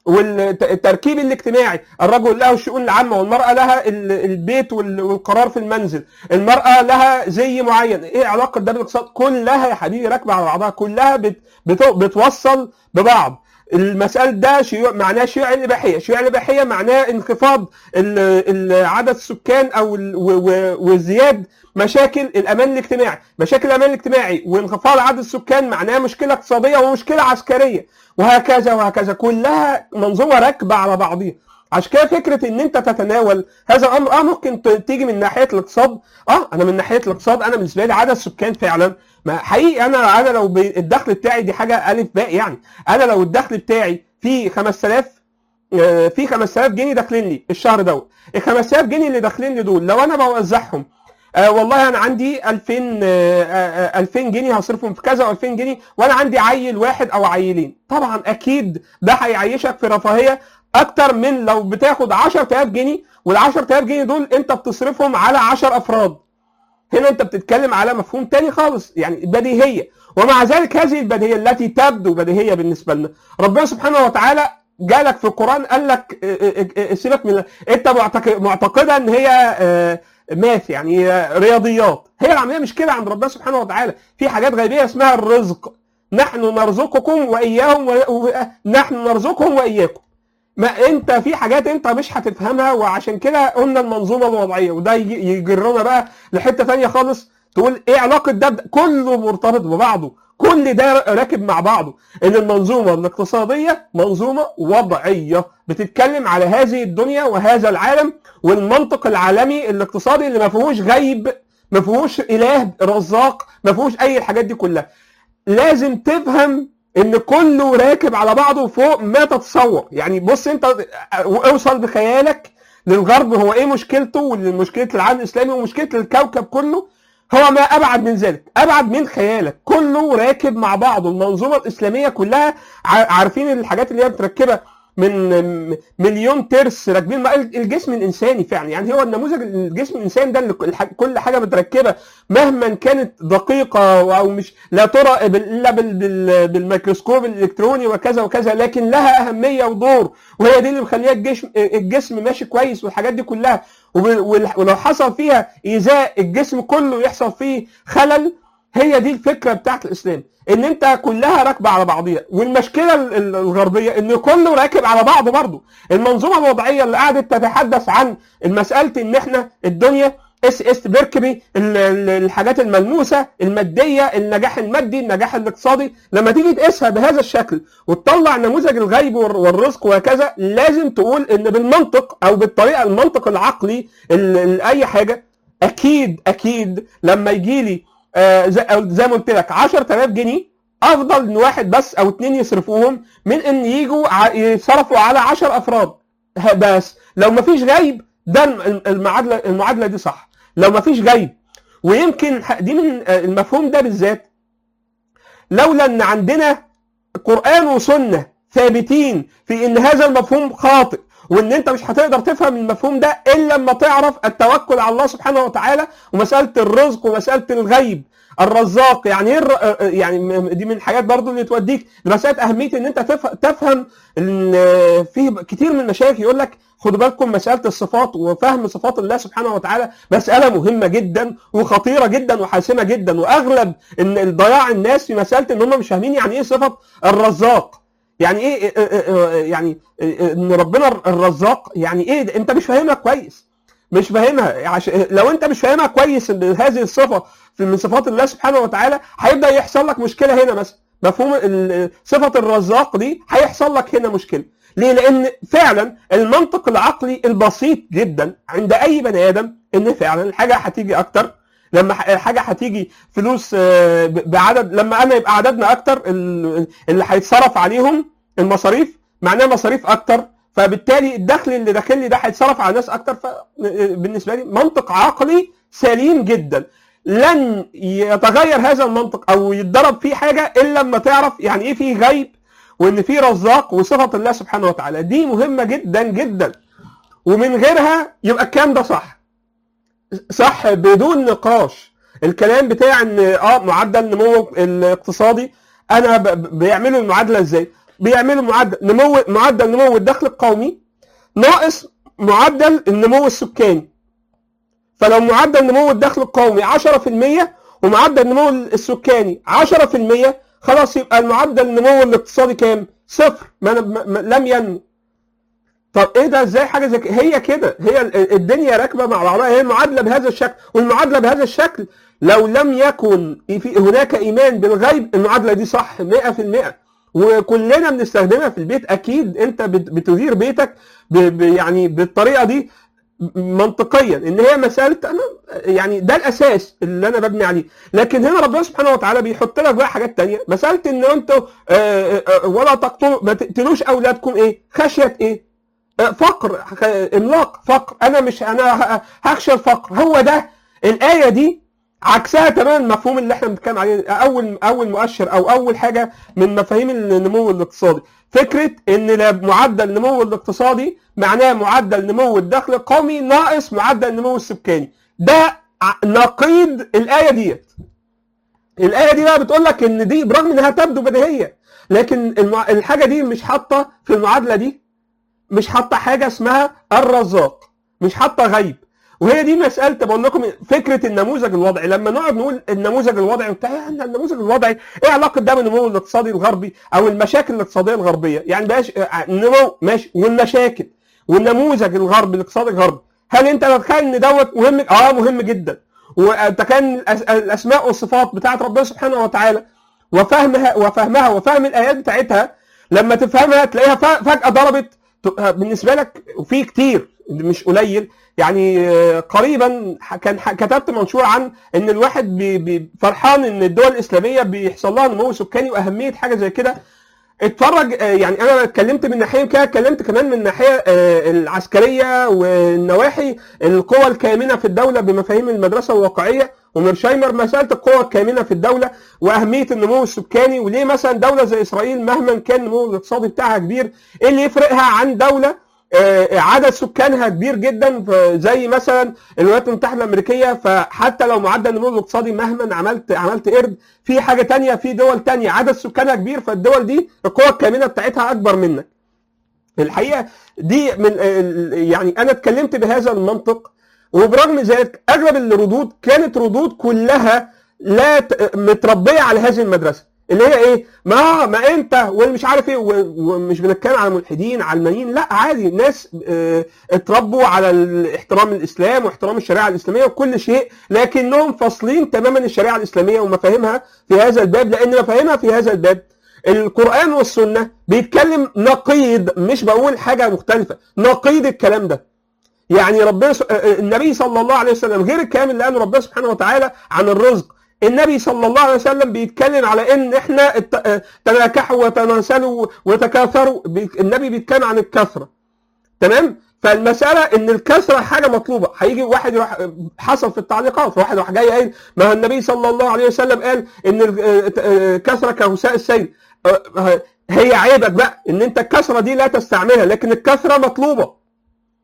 Speaker 1: والتركيب الاجتماعي الرجل له الشؤون العامه والمراه لها ال- البيت وال- والقرار في المنزل المراه لها زي معين ايه علاقه ده بالاقتصاد كلها يا حبيبي راكبه على بعضها كلها بت بت بتوصل ببعض المسألة ده شيوع معناه شيوع الإباحية، شيوع الإباحية معناه انخفاض ال- ال- عدد السكان أو ال- و- و- وزياد مشاكل الأمان الاجتماعي، مشاكل الأمان الاجتماعي وانخفاض عدد السكان معناه مشكلة اقتصادية ومشكلة عسكرية وهكذا وهكذا كلها منظومة راكبة على بعضها. عشان كده فكره ان انت تتناول هذا الامر اه ممكن ت- تيجي من ناحيه الاقتصاد اه انا من ناحيه الاقتصاد انا بالنسبه لي عدد السكان فعلا ما حقيقي انا انا لو ب- الدخل بتاعي دي حاجه الف باء يعني انا لو الدخل بتاعي فيه 5000 آه، في 5000 جنيه داخلين لي الشهر دوت ال 5000 جنيه اللي داخلين لي دول لو انا بوزعهم آه والله انا عندي 2000 آه، آه، آه، 2000 جنيه هصرفهم في كذا و2000 جنيه وانا عندي عيل واحد او عيلين طبعا اكيد ده هيعيشك في رفاهيه اكتر من لو بتاخد 10000 جنيه وال 10000 جنيه دول انت بتصرفهم على 10 افراد هنا انت بتتكلم على مفهوم تاني خالص يعني بديهيه ومع ذلك هذه البديهيه التي تبدو بديهيه بالنسبه لنا ربنا سبحانه وتعالى جالك في القران قال لك اه، اه، اه، سيبك من انت معتق- معتقده ان هي اه، ماث يعني اه، رياضيات هي العمليه مش كده عند ربنا سبحانه وتعالى في حاجات غيبيه اسمها الرزق نحن نرزقكم واياهم و- و- نحن نرزقهم واياكم ما انت في حاجات انت مش هتفهمها وعشان كده قلنا المنظومه الوضعيه وده يجي- يجرنا بقى لحته تانية خالص تقول ايه علاقه ده بده؟ كله مرتبط ببعضه كل ده راكب مع بعضه ان المنظومه الاقتصاديه منظومه وضعيه بتتكلم على هذه الدنيا وهذا العالم والمنطق العالمي الاقتصادي اللي ما فيهوش غيب ما فيهوش اله رزاق ما فيهوش اي الحاجات دي كلها لازم تفهم ان كله راكب على بعضه فوق ما تتصور يعني بص انت اوصل بخيالك للغرب هو ايه مشكلته ومشكله العالم الاسلامي ومشكله الكوكب كله هو ما ابعد من ذلك ابعد من خيالك كله راكب مع بعضه المنظومه الاسلاميه كلها ع- عارفين الحاجات اللي هي متركبه من مليون ترس راكبين مع الجسم الانساني فعلا يعني هو النموذج الجسم الانساني ده اللي الح- كل حاجه متركبه مهما كانت دقيقه او مش لا ترى بال- الا بال- بال- بالميكروسكوب الالكتروني وكذا وكذا لكن لها اهميه ودور وهي دي اللي مخليها الجسم الجسم ماشي كويس والحاجات دي كلها وب- وال- ولو حصل فيها ايذاء الجسم كله يحصل فيه خلل هي دي الفكره بتاعت الاسلام ان انت كلها راكبه على بعضيها والمشكله ال- ال- الغربيه ان كله راكب على بعضه برضه المنظومه الوضعيه اللي قعدت تتحدث عن المساله ان احنا الدنيا اس اس بيركبي ال- ال- الحاجات الملموسه الماديه النجاح المادي النجاح الاقتصادي لما تيجي تقيسها بهذا الشكل وتطلع نموذج الغيب والر- والرزق وهكذا لازم تقول ان بالمنطق او بالطريقه المنطق العقلي ال- ال- اي حاجه اكيد اكيد لما يجي لي آه، زي أو زي ما قلت لك 10000 جنيه افضل ان واحد بس او اتنين يصرفوهم من ان يجوا ع- يصرفوا على 10 افراد ه- بس لو مفيش غيب ده الم- المعادله المعادله دي صح لو مفيش غيب ويمكن ح- دي من آه، المفهوم ده بالذات لولا ان عندنا قران وسنه ثابتين في ان هذا المفهوم خاطئ وان انت مش هتقدر تفهم المفهوم ده الا لما تعرف التوكل على الله سبحانه وتعالى ومساله الرزق ومساله الغيب الرزاق يعني ايه الر- يعني م- دي من الحاجات برضو اللي توديك لمساله اهميه ان انت تف- تفهم ان في كتير من المشايخ يقول لك خدوا بالكم مساله الصفات وفهم صفات الله سبحانه وتعالى مساله مهمه جدا وخطيره جدا وحاسمه جدا واغلب ان ضياع الناس في مساله ان هم مش فاهمين يعني ايه صفه الرزاق يعني ايه يعني ان ربنا الرزاق يعني ايه ده؟ انت مش فاهمها كويس مش فاهمها عش... لو انت مش فاهمها كويس ان هذه الصفه في- من صفات الله سبحانه وتعالى هيبدا يحصل لك مشكله هنا مثلا مفهوم ال- صفه الرزاق دي هيحصل لك هنا مشكله ليه؟ لان فعلا المنطق العقلي البسيط جدا عند اي بني ادم ان فعلا الحاجه هتيجي اكتر لما ح- الحاجه هتيجي فلوس آه، ب- بعدد لما انا يبقى عددنا اكتر ال- اللي هيتصرف عليهم المصاريف معناها مصاريف اكتر فبالتالي الدخل اللي داخل لي ده هيتصرف على ناس اكتر فبالنسبه لي منطق عقلي سليم جدا لن يتغير هذا المنطق او يتضرب فيه حاجه الا لما تعرف يعني ايه فيه غيب وان فيه رزاق وصفه الله سبحانه وتعالى دي مهمه جدا جدا ومن غيرها يبقى الكلام ده صح صح بدون نقاش الكلام بتاع ان اه معدل النمو الاقتصادي انا ب- ب- بيعملوا المعادله ازاي؟ بيعملوا معدل نمو معدل نمو الدخل القومي ناقص معدل النمو السكاني فلو معدل نمو الدخل القومي 10% ومعدل النمو السكاني 10% خلاص يبقى المعدل النمو الاقتصادي كام؟ صفر ما ما ما لم ينمو طب ايه ده ازاي حاجه زي كده هي كده هي ال- الدنيا راكبه مع بعضها هي المعادله بهذا الشكل والمعادله بهذا الشكل لو لم يكن في هناك ايمان بالغيب المعادله دي صح 100% وكلنا بنستخدمها في البيت اكيد انت بت- بتدير بيتك ب ب يعني بالطريقه دي منطقيا ان هي مساله انا يعني ده الاساس اللي انا ببني عليه لكن هنا ربنا سبحانه وتعالى بيحط لك بقى حاجات تانية مساله ان انتوا آه، آه، ولا تقتلوا ما تقتلوش اولادكم ايه خشيه ايه فقر املاق فقر انا مش انا ه- هخشى الفقر هو ده الايه دي عكسها تماما المفهوم اللي احنا بنتكلم عليه اول اول مؤشر او اول حاجه من مفاهيم النمو الاقتصادي فكره ان لا- معدل النمو الاقتصادي معناه معدل نمو الدخل القومي ناقص معدل النمو السكاني ده ع- نقيض الايه ديت الايه دي بقى بتقول لك ان دي برغم انها تبدو بديهيه لكن المع... الحاجه دي مش حاطه في المعادله دي مش حاطه حاجه اسمها الرزاق مش حاطه غيب وهي دي مساله بقول لكم فكره النموذج الوضعي لما نقعد نقول النموذج الوضعي وبتاع يعني النموذج الوضعي ايه علاقه ده بالنمو الاقتصادي الغربي او المشاكل الاقتصاديه الغربيه يعني بقاش النمو ماشي والمشاكل والنموذج الغربي الاقتصادي الغربي هل انت تتخيل ان دوت مهم اه مهم جدا وتكان الأس- الاسماء والصفات بتاعت ربنا سبحانه وتعالى وفهمها وفهمها وفهم الايات بتاعتها لما تفهمها تلاقيها ف- فجاه ضربت ت- بالنسبه لك وفي كتير مش قليل يعني آه، قريبا ح- كان ح- كتبت منشور عن ان الواحد بي- بي- فرحان ان الدول الاسلاميه بيحصل لها نمو سكاني واهميه حاجه زي كده اتفرج آه، يعني انا اتكلمت من ناحيه كده اتكلمت كمان من الناحيه آه، العسكريه والنواحي القوى الكامنه في الدوله بمفاهيم المدرسه الواقعيه وميرشايمر مساله القوى الكامنه في الدوله واهميه النمو السكاني وليه مثلا دوله زي اسرائيل مهما كان النمو الاقتصادي بتاعها كبير ايه اللي يفرقها عن دوله آه، عدد سكانها كبير جدا ف- زي مثلا الولايات المتحده الامريكيه فحتى لو معدل النمو الاقتصادي مهما عملت عملت قرد في حاجه تانية في دول تانية عدد سكانها كبير فالدول دي القوى الكامنه بتاعتها اكبر منك الحقيقه دي من ال- يعني انا اتكلمت بهذا المنطق وبرغم ذلك اغلب الردود كانت ردود كلها لا ت- متربيه على هذه المدرسه اللي هي ايه؟ ما ما انت والمش عارف ايه و- ومش بنتكلم على ملحدين علمانيين لا عادي ناس اه، اتربوا على ال- احترام الاسلام واحترام الشريعه الاسلاميه وكل شيء لكنهم فاصلين تماما الشريعه الاسلاميه ومفاهيمها في هذا الباب لان مفاهيمها في هذا الباب القران والسنه بيتكلم نقيض مش بقول حاجه مختلفه نقيض الكلام ده يعني ربنا س... النبي صلى الله عليه وسلم غير الكلام اللي قاله ربنا سبحانه وتعالى عن الرزق النبي صلى الله عليه وسلم بيتكلم على ان احنا الت- تناكحوا وتناسلوا وتكاثروا بي- النبي بيتكلم عن الكثره تمام فالمساله ان الكثره حاجه مطلوبه هيجي واحد يروح حصل في التعليقات واحد راح جاي قايل ما هو النبي صلى الله عليه وسلم قال ان ال- الكثره كهساء السيل أه، هي عيبك بقى ان انت الكثره دي لا تستعملها لكن الكثره مطلوبه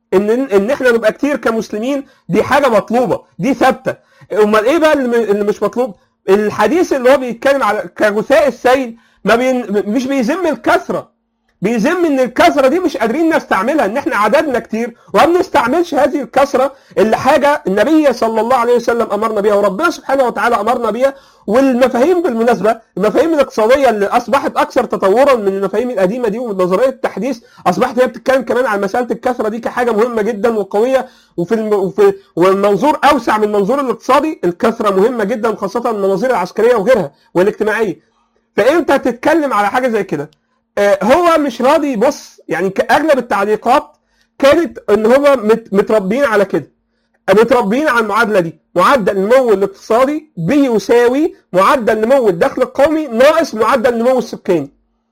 Speaker 1: ان ان احنا نبقى كتير كمسلمين دي حاجه مطلوبه دي ثابته امال ايه بقى اللي اللي مش مطلوب الحديث اللي هو بيتكلم على كغثاء السيل ما بين مش بيذم الكثره بيذم ان الكثره دي مش قادرين نستعملها ان احنا عددنا كتير وما بنستعملش هذه الكثره اللي حاجه النبي صلى الله عليه وسلم امرنا بيها وربنا سبحانه وتعالى امرنا بيها والمفاهيم بالمناسبه المفاهيم الاقتصاديه اللي اصبحت اكثر تطورا من المفاهيم القديمه دي ومن نظريه التحديث اصبحت هي بتتكلم كمان عن مساله الكثره دي كحاجه مهمه جدا وقويه وفي الم... وفي والمنظور اوسع من المنظور الاقتصادي الكثره مهمه جدا خاصه المناظير العسكريه وغيرها والاجتماعيه فانت تتكلم على حاجه زي كده آه، هو مش راضي يبص يعني ك- اغلب التعليقات كانت ان هم مت- متربيين على كده متربيين على المعادله دي معدل النمو الاقتصادي بيساوي معدل نمو الدخل القومي ناقص معدل النمو السكاني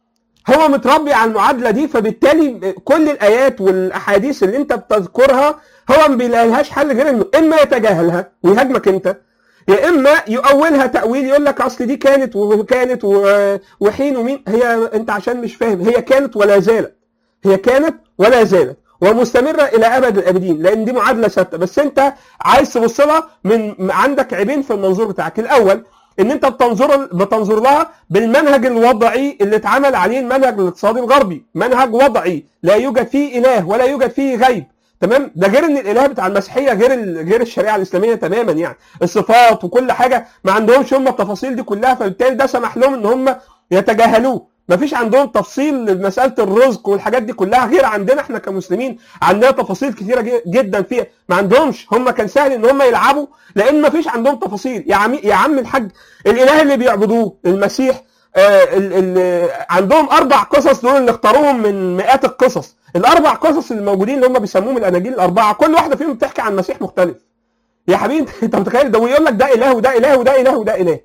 Speaker 1: هو متربي على المعادله دي فبالتالي كل الايات والاحاديث اللي انت بتذكرها هو ما بيلاقيلهاش حل غير انه اما يتجاهلها ويهاجمك انت يا اما يؤولها تاويل يقول لك اصل دي كانت وكانت و- وحين ومين هي انت عشان مش فاهم هي كانت ولا زالت هي كانت ولا زالت ومستمره الى ابد الابدين لان دي معادله ثابته بس انت عايز تبص لها من عندك عيبين في المنظور بتاعك الاول ان انت بتنظر بتنظر لها بالمنهج الوضعي اللي اتعمل عليه المنهج الاقتصادي الغربي منهج وضعي لا يوجد فيه اله ولا يوجد فيه غيب تمام ده غير ان الاله بتاع المسيحيه غير ال- غير الشريعه الاسلاميه تماما يعني الصفات وكل حاجه ما عندهمش هم التفاصيل دي كلها فبالتالي ده سمح لهم ان هم يتجاهلوه ما فيش عندهم تفصيل لمساله الرزق والحاجات دي كلها غير عندنا احنا كمسلمين عندنا تفاصيل كثيره ج- جدا فيها ما عندهمش هم كان سهل ان هم يلعبوا لان ما فيش عندهم تفاصيل يا عم يا عم الحاج الاله اللي بيعبدوه المسيح آه ال ال عندهم اربع قصص دول اللي اختاروهم من مئات القصص الاربع قصص اللي موجودين اللي هم بيسموهم الاناجيل الاربعه كل واحده فيهم بتحكي عن مسيح مختلف يا حبيبي انت متخيل ده ويقول لك ده اله وده اله وده اله وده اله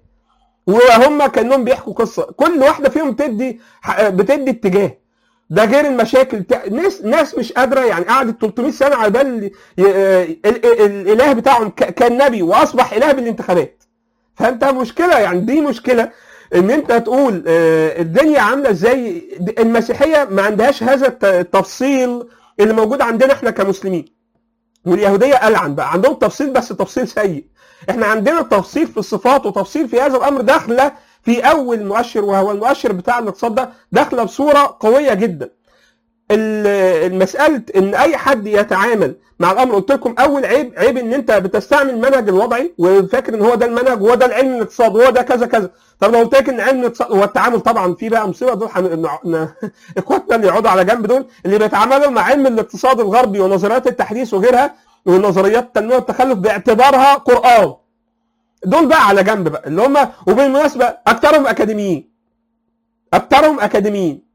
Speaker 1: وهم كانهم بيحكوا قصه كل واحده فيهم بتدي بتدي اتجاه ده غير المشاكل بتاع ناس ناس مش قادره يعني قعدت 300 سنه على بال ي- ال- ال- الاله بتاعهم ك- كان نبي واصبح اله بالانتخابات فانت مشكله يعني دي مشكله ان انت تقول آه، الدنيا عامله ازاي المسيحيه ما عندهاش هذا الت- التفصيل اللي موجود عندنا احنا كمسلمين واليهوديه العن بقى عندهم تفصيل بس تفصيل سيء احنا عندنا تفصيل في الصفات وتفصيل في هذا الامر داخله في اول مؤشر وهو المؤشر بتاع الاقتصاد ده داخله بصوره قويه جدا ال- المساله ان اي حد يتعامل مع الامر قلت لكم اول عيب عيب ان انت بتستعمل المنهج الوضعي وفاكر ان هو ده المنهج وهو ده العلم الاقتصاد وهو ده كذا كذا طب لو قلت لك ان علم الاقتصاد والتعامل طبعا في بقى مصيبه دول حن... ن- اخواتنا اللي يقعدوا على جنب دول اللي بيتعاملوا مع علم الاقتصاد الغربي ونظريات التحديث وغيرها ونظريات التنميه والتخلف باعتبارها قران دول بقى على جنب بقى اللي هم وبالمناسبه اكثرهم اكاديميين اكثرهم اكاديميين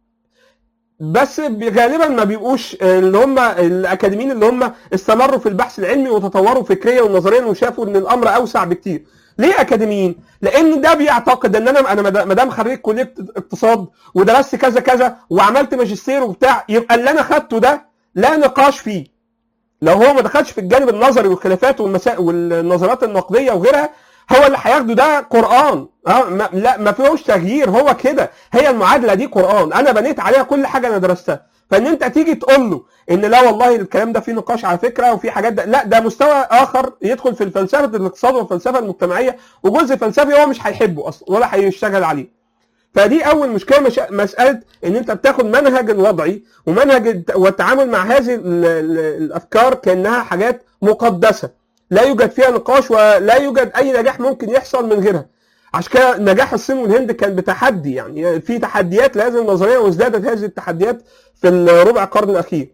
Speaker 1: بس بي- غالبا ما بيبقوش اللي هم الاكاديميين اللي هم استمروا في البحث العلمي وتطوروا فكريا ونظريا وشافوا ان الامر اوسع بكتير ليه اكاديميين لان ده بيعتقد ان انا انا ما دام خريج كليه اقتصاد ودرست كذا كذا وعملت ماجستير وبتاع يبقى اللي انا خدته ده لا نقاش فيه لو هو ما دخلش في الجانب النظري والخلافات والمسائل والنظريات النقديه وغيرها هو اللي هياخده ده قران اه ما لا ما فيهوش تغيير هو كده هي المعادله دي قران انا بنيت عليها كل حاجه انا درستها فان انت تيجي تقول له ان لا والله الكلام ده فيه نقاش على فكره وفي حاجات ده لا ده مستوى اخر يدخل في الفلسفه الاقتصاد والفلسفه المجتمعيه وجزء فلسفي هو مش هيحبه اصلا ولا هيشتغل عليه فدي اول مشكله مش مساله ان انت بتاخد منهج الوضعي ومنهج الت- والتعامل مع هذه ال- ال- الافكار كانها حاجات مقدسه لا يوجد فيها نقاش ولا يوجد اي نجاح ممكن يحصل من غيرها عشان كده نجاح الصين والهند كان بتحدي يعني في تحديات لهذه النظريه وازدادت هذه التحديات في الربع قرن الاخير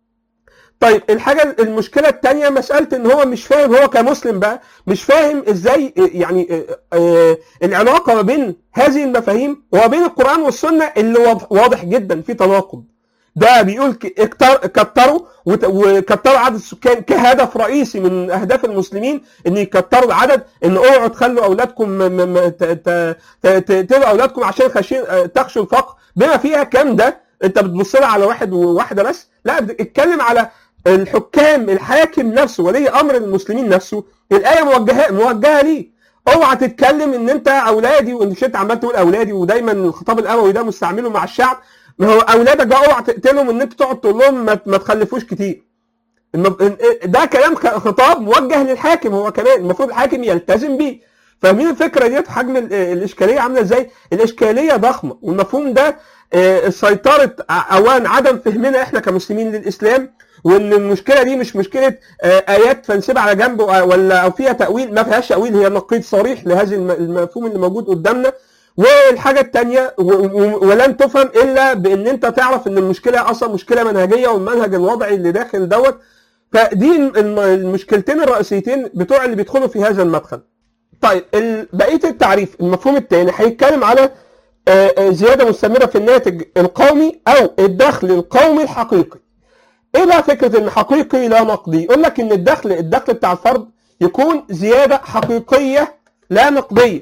Speaker 1: طيب الحاجه المشكله الثانيه مساله ان هو مش فاهم هو كمسلم بقى مش فاهم ازاي يعني آه، آه، العلاقه ما بين هذه المفاهيم وما بين القران والسنه اللي واضح, واضح جدا في تناقض ده بيقول ك- اكتر كتروا وت- وكتروا عدد السكان كهدف رئيسي من اهداف المسلمين ان يكتروا العدد ان اوعوا تخلوا اولادكم م- م- م- ت- ت- ت- ت- تبقى اولادكم عشان خاشين آه، تخشوا الفقر بما فيها كام ده انت بتبص لها على واحد وواحده بس لا بتتكلم على الحكام الحاكم نفسه ولي امر المسلمين نفسه الايه موجهه موجهه ليه اوعى تتكلم ان انت اولادي وان انت عمال تقول اولادي ودايما الخطاب الاموي ده مستعمله مع الشعب ما هو اولادك بقى اوعى تقتلهم ان انت تقعد تقول لهم ما, ما تخلفوش كتير الم- ده كلام خ- خطاب موجه للحاكم هو كمان المفروض الحاكم يلتزم بيه فاهمين الفكره ديت حجم ال- الاشكاليه عامله ازاي الاشكاليه ضخمه والمفهوم ده آه، سيطره ع- اوان عدم فهمنا احنا كمسلمين للاسلام وان المشكله دي مش مشكله آه، ايات فنسيبها على جنب و- ولا او فيها تاويل ما فيهاش تاويل هي نقيض صريح لهذا الم- المفهوم اللي موجود قدامنا والحاجه الثانيه ولن تفهم الا بان انت تعرف ان المشكله اصلا مشكله منهجيه والمنهج الوضعي اللي داخل دوت فدي الم- المشكلتين الرئيسيتين بتوع اللي بيدخلوا في هذا المدخل طيب ال- بقيه التعريف المفهوم الثاني هيتكلم على آه، آه، زياده مستمره في الناتج القومي او الدخل القومي الحقيقي ايه بقى فكره ان حقيقي لا نقدي يقول لك ان الدخل الدخل بتاع الفرد يكون زياده حقيقيه لا نقديه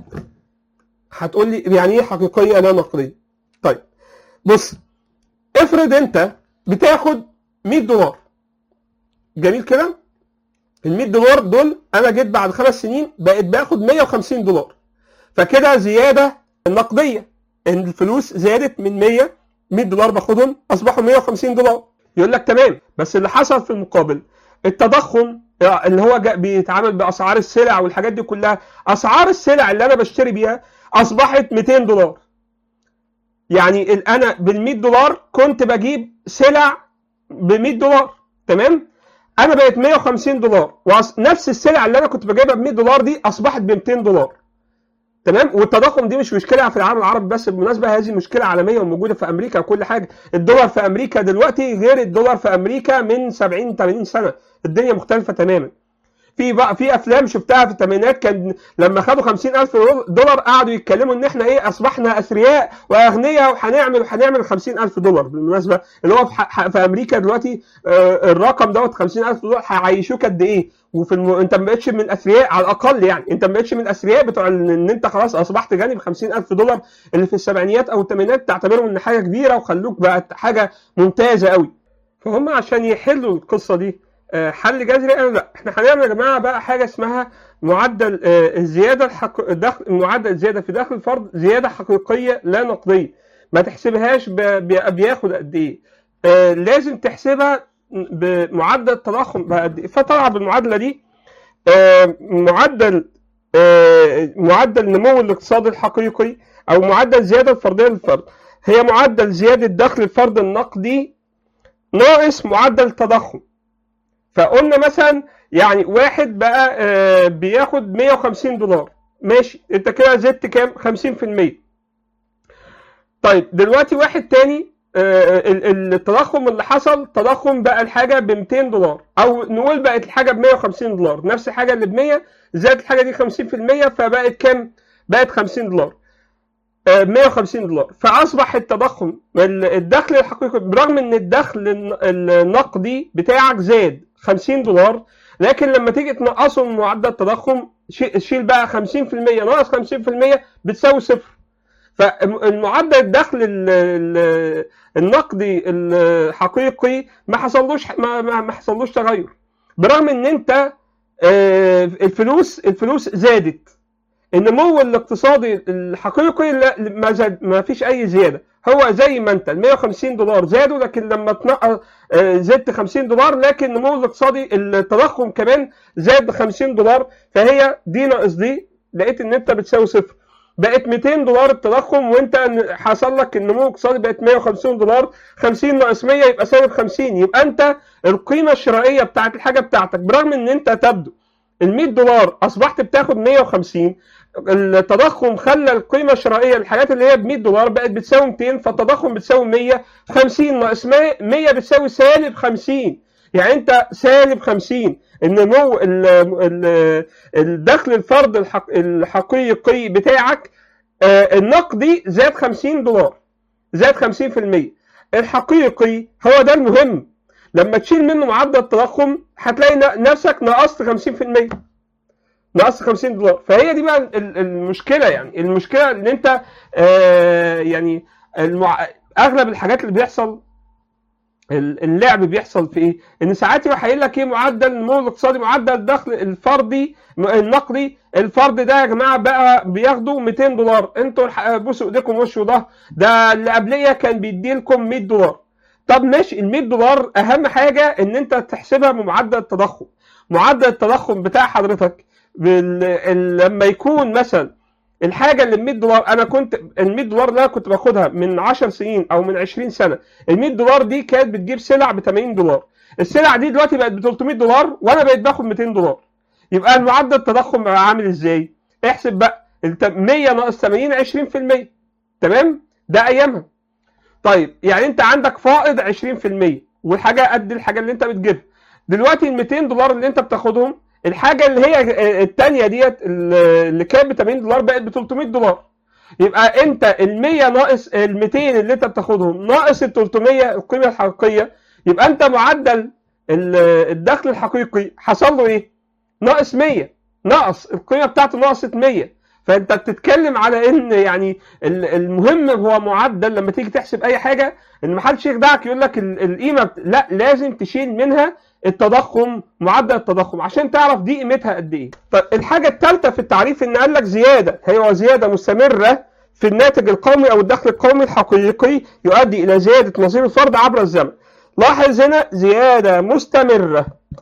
Speaker 1: هتقول لي يعني ايه حقيقيه لا نقديه طيب بص افرض انت بتاخد 100 دولار جميل كده ال 100 دولار دول انا جيت بعد خمس سنين بقيت باخد 150 دولار فكده زياده نقديه ان الفلوس زادت من 100 100 دولار باخدهم اصبحوا 150 دولار يقول لك تمام بس اللي حصل في المقابل التضخم اللي هو جا- بيتعامل باسعار السلع والحاجات دي كلها اسعار السلع اللي انا بشتري بيها اصبحت 200 دولار يعني ال- انا بال 100 دولار كنت بجيب سلع ب 100 دولار تمام انا بقيت 150 دولار ونفس السلع اللي انا كنت بجيبها ب 100 دولار دي اصبحت ب 200 دولار تمام والتضخم دي مش مشكله في العالم العربي بس بالمناسبه هذه مشكله عالميه وموجوده في امريكا وكل حاجه الدولار في امريكا دلوقتي غير الدولار في امريكا من 70 80 سنه الدنيا مختلفه تماما في بقى في افلام شفتها في الثمانينات كان لما خدوا 50000 دولار قعدوا يتكلموا ان احنا ايه اصبحنا اثرياء واغنياء وهنعمل وهنعمل 50000 دولار بالمناسبه اللي هو في, ح- في امريكا دلوقتي آه، الرقم دوت 50000 دولار هيعيشوك قد ايه وفي الم... انت ما بقتش من الاثرياء على الاقل يعني انت ما بقتش من الاثرياء بتوع ان إن انت خلاص اصبحت غني ب 50000 دولار اللي في السبعينيات او الثمانينات تعتبرهم ان حاجه كبيره وخلوك بقت حاجه ممتازه قوي فهم عشان يحلوا القصه دي آه، حل جذري قالوا لا احنا هنعمل يا جماعه بقى حاجه اسمها معدل آه، الزياده الحق... الدخل معدل الزياده في دخل الفرد زياده حقيقيه لا نقديه ما تحسبهاش ب... ب... بياخد قد ايه آه، لازم تحسبها بمعدل التضخم بقى قد ايه فطلع بالمعادله دي آه، معدل آه، معدل نمو الاقتصاد الحقيقي او معدل زياده الفرديه للفرد هي معدل زياده دخل الفرد النقدي ناقص معدل التضخم فقلنا مثلا يعني واحد بقى آه، بياخد 150 دولار ماشي انت كده زدت كام 50% طيب دلوقتي واحد تاني آه، ال- ال- التضخم اللي حصل تضخم بقى الحاجه ب 200 دولار او نقول بقت الحاجه ب 150 دولار نفس الحاجه اللي ب 100 زادت الحاجه دي 50% فبقت كام بقت 50 دولار آه، 150 دولار فاصبح التضخم ال- الدخل الحقيقي برغم ان الدخل الن- النقدي بتاعك زاد 50 دولار لكن لما تيجي تنقصه من معدل التضخم شي- شيل بقى 50% ناقص 50% بتساوي صفر فالمعدل الدخل ال- ال- النقدي الحقيقي ما حصلوش ما, ما ما حصلوش تغير برغم ان انت آه، الفلوس الفلوس زادت النمو الاقتصادي الحقيقي لا ما زاد ما فيش اي زياده هو زي ما انت ال 150 دولار زادوا لكن لما تنقص آه، زدت 50 دولار لكن النمو الاقتصادي التضخم كمان زاد ب 50 دولار فهي دي ناقص دي لقيت ان انت بتساوي صفر بقت 200 دولار التضخم وانت حصل لك النمو الاقتصادي بقت 150 دولار 50 ناقص 100 يبقى سالب 50 يبقى انت القيمه الشرائيه بتاعت الحاجه بتاعتك برغم ان انت تبدو ال 100 دولار اصبحت بتاخد 150 التضخم خلى القيمه الشرائيه للحاجات اللي هي ب 100 دولار بقت بتساوي 200 فالتضخم بتساوي 100 50 ناقص 100 100 بتساوي سالب 50 يعني انت سالب 50 النمو ال- ال- الدخل الفرد الحق الحقيقي بتاعك آه، النقدي زاد 50 دولار زاد 50% الحقيقي هو ده المهم لما تشيل منه معدل التضخم هتلاقي ن- نفسك نقصت 50% نقصت 50 دولار فهي دي بقى ال- المشكله يعني المشكله ان انت آه يعني المع... اغلب الحاجات اللي بيحصل ال- اللعب بيحصل في ايه؟ ان ساعات يروح قايل لك ايه معدل النمو الاقتصادي معدل الدخل الفردي النقدي الفرد ده يا جماعه بقى بياخدوا 200 دولار انتوا الح- بوسوا ايديكم وش وظهر ده اللي قبليه كان بيدي لكم 100 دولار طب ماشي ال 100 دولار اهم حاجه ان انت تحسبها بمعدل التضخم معدل التضخم بتاع حضرتك بال... ال... لما يكون مثلا الحاجه اللي ب 100 دولار انا كنت ال 100 دولار اللي انا كنت باخدها من 10 سنين او من 20 سنه ال 100 دولار دي كانت بتجيب سلع ب 80 دولار السلع دي دلوقتي بقت ب 300 دولار وانا بقيت باخد 200 دولار يبقى المعدل التضخم بقى عامل ازاي احسب بقى الت- 100 ناقص 80 20% تمام ده ايامها طيب يعني انت عندك فائض 20% والحاجه قد الحاجه اللي انت بتجيبها دلوقتي ال 200 دولار اللي انت بتاخدهم الحاجه اللي هي الثانيه ديت اللي كانت ب 80 دولار بقت ب 300 دولار يبقى انت ال 100 ناقص ال 200 اللي انت بتاخدهم ناقص ال 300 القيمه الحقيقيه يبقى انت معدل ال- الدخل الحقيقي حصل له ايه؟ ناقص 100 نقص القيمه بتاعته نقصت 100 فانت بتتكلم على ان يعني ال- المهم هو معدل لما تيجي تحسب اي حاجه ان ما حدش يخدعك يقول لك ال- القيمه بت- لا لازم تشيل منها التضخم معدل التضخم عشان تعرف دي قيمتها قد ايه. طيب الحاجه الثالثه في التعريف ان قال لك زياده هي زياده مستمره في الناتج القومي او الدخل القومي الحقيقي يؤدي الى زياده نظير الفرد عبر الزمن. لاحظ هنا زياده مستمره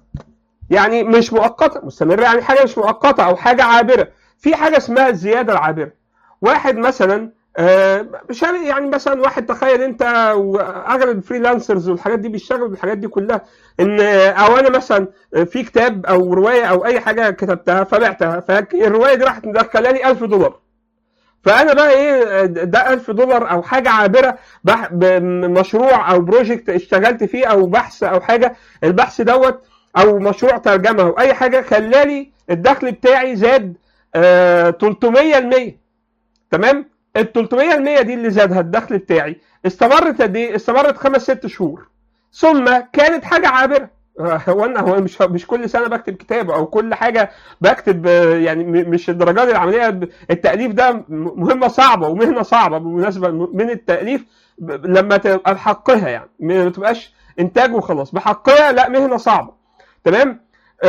Speaker 1: يعني مش مؤقته مستمره يعني حاجه مش مؤقته او حاجه عابره في حاجه اسمها الزياده العابره واحد مثلا آه، مش عارف يعني مثلا واحد تخيل انت واغلب الفريلانسرز والحاجات دي بيشتغلوا بالحاجات دي كلها ان او انا مثلا في كتاب او روايه او اي حاجه كتبتها فبعتها فالروايه دي راحت مدخله لي 1000 دولار فانا بقى ايه ده 1000 دولار او حاجه عابره بح- بمشروع او بروجكت اشتغلت فيه او بحث او حاجه البحث دوت او مشروع ترجمه او اي حاجه خلالي الدخل بتاعي زاد آه 300% تمام ال 300% دي اللي زادها الدخل بتاعي استمرت قد ايه؟ استمرت خمس ست شهور ثم كانت حاجه عابره آه، هو انا هو مش مش كل سنه بكتب كتاب او كل حاجه بكتب آه، يعني م- مش الدرجات العمليه ب- التاليف ده م- مهمه صعبه ومهنه صعبه بالمناسبه من التاليف ب- لما تبقى بحقها يعني ما تبقاش انتاج وخلاص بحقها لا مهنه صعبه تمام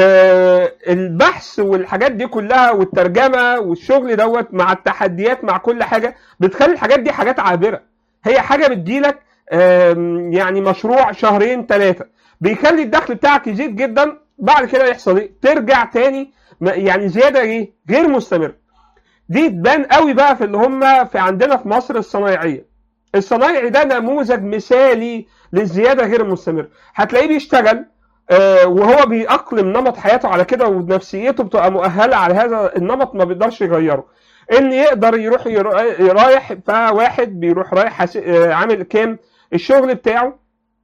Speaker 1: آه البحث والحاجات دي كلها والترجمه والشغل دوت مع التحديات مع كل حاجه بتخلي الحاجات دي حاجات عابره هي حاجه بتجيلك آم، يعني مشروع شهرين ثلاثه بيخلي الدخل بتاعك يزيد جدا بعد كده يحصل ايه؟ ترجع تاني ما- يعني زياده ايه؟ غير مستمره. دي تبان قوي بقى في اللي هم في عندنا في مصر الصنايعيه. الصنايعي ده نموذج مثالي للزياده غير المستمره، هتلاقيه بيشتغل آه، وهو بيأقلم نمط حياته على كده ونفسيته بتبقى مؤهله على هذا النمط ما بيقدرش يغيره. ان يقدر يروح يرا- رايح فواحد بيروح رايح حس- آه، عامل كام الشغل بتاعه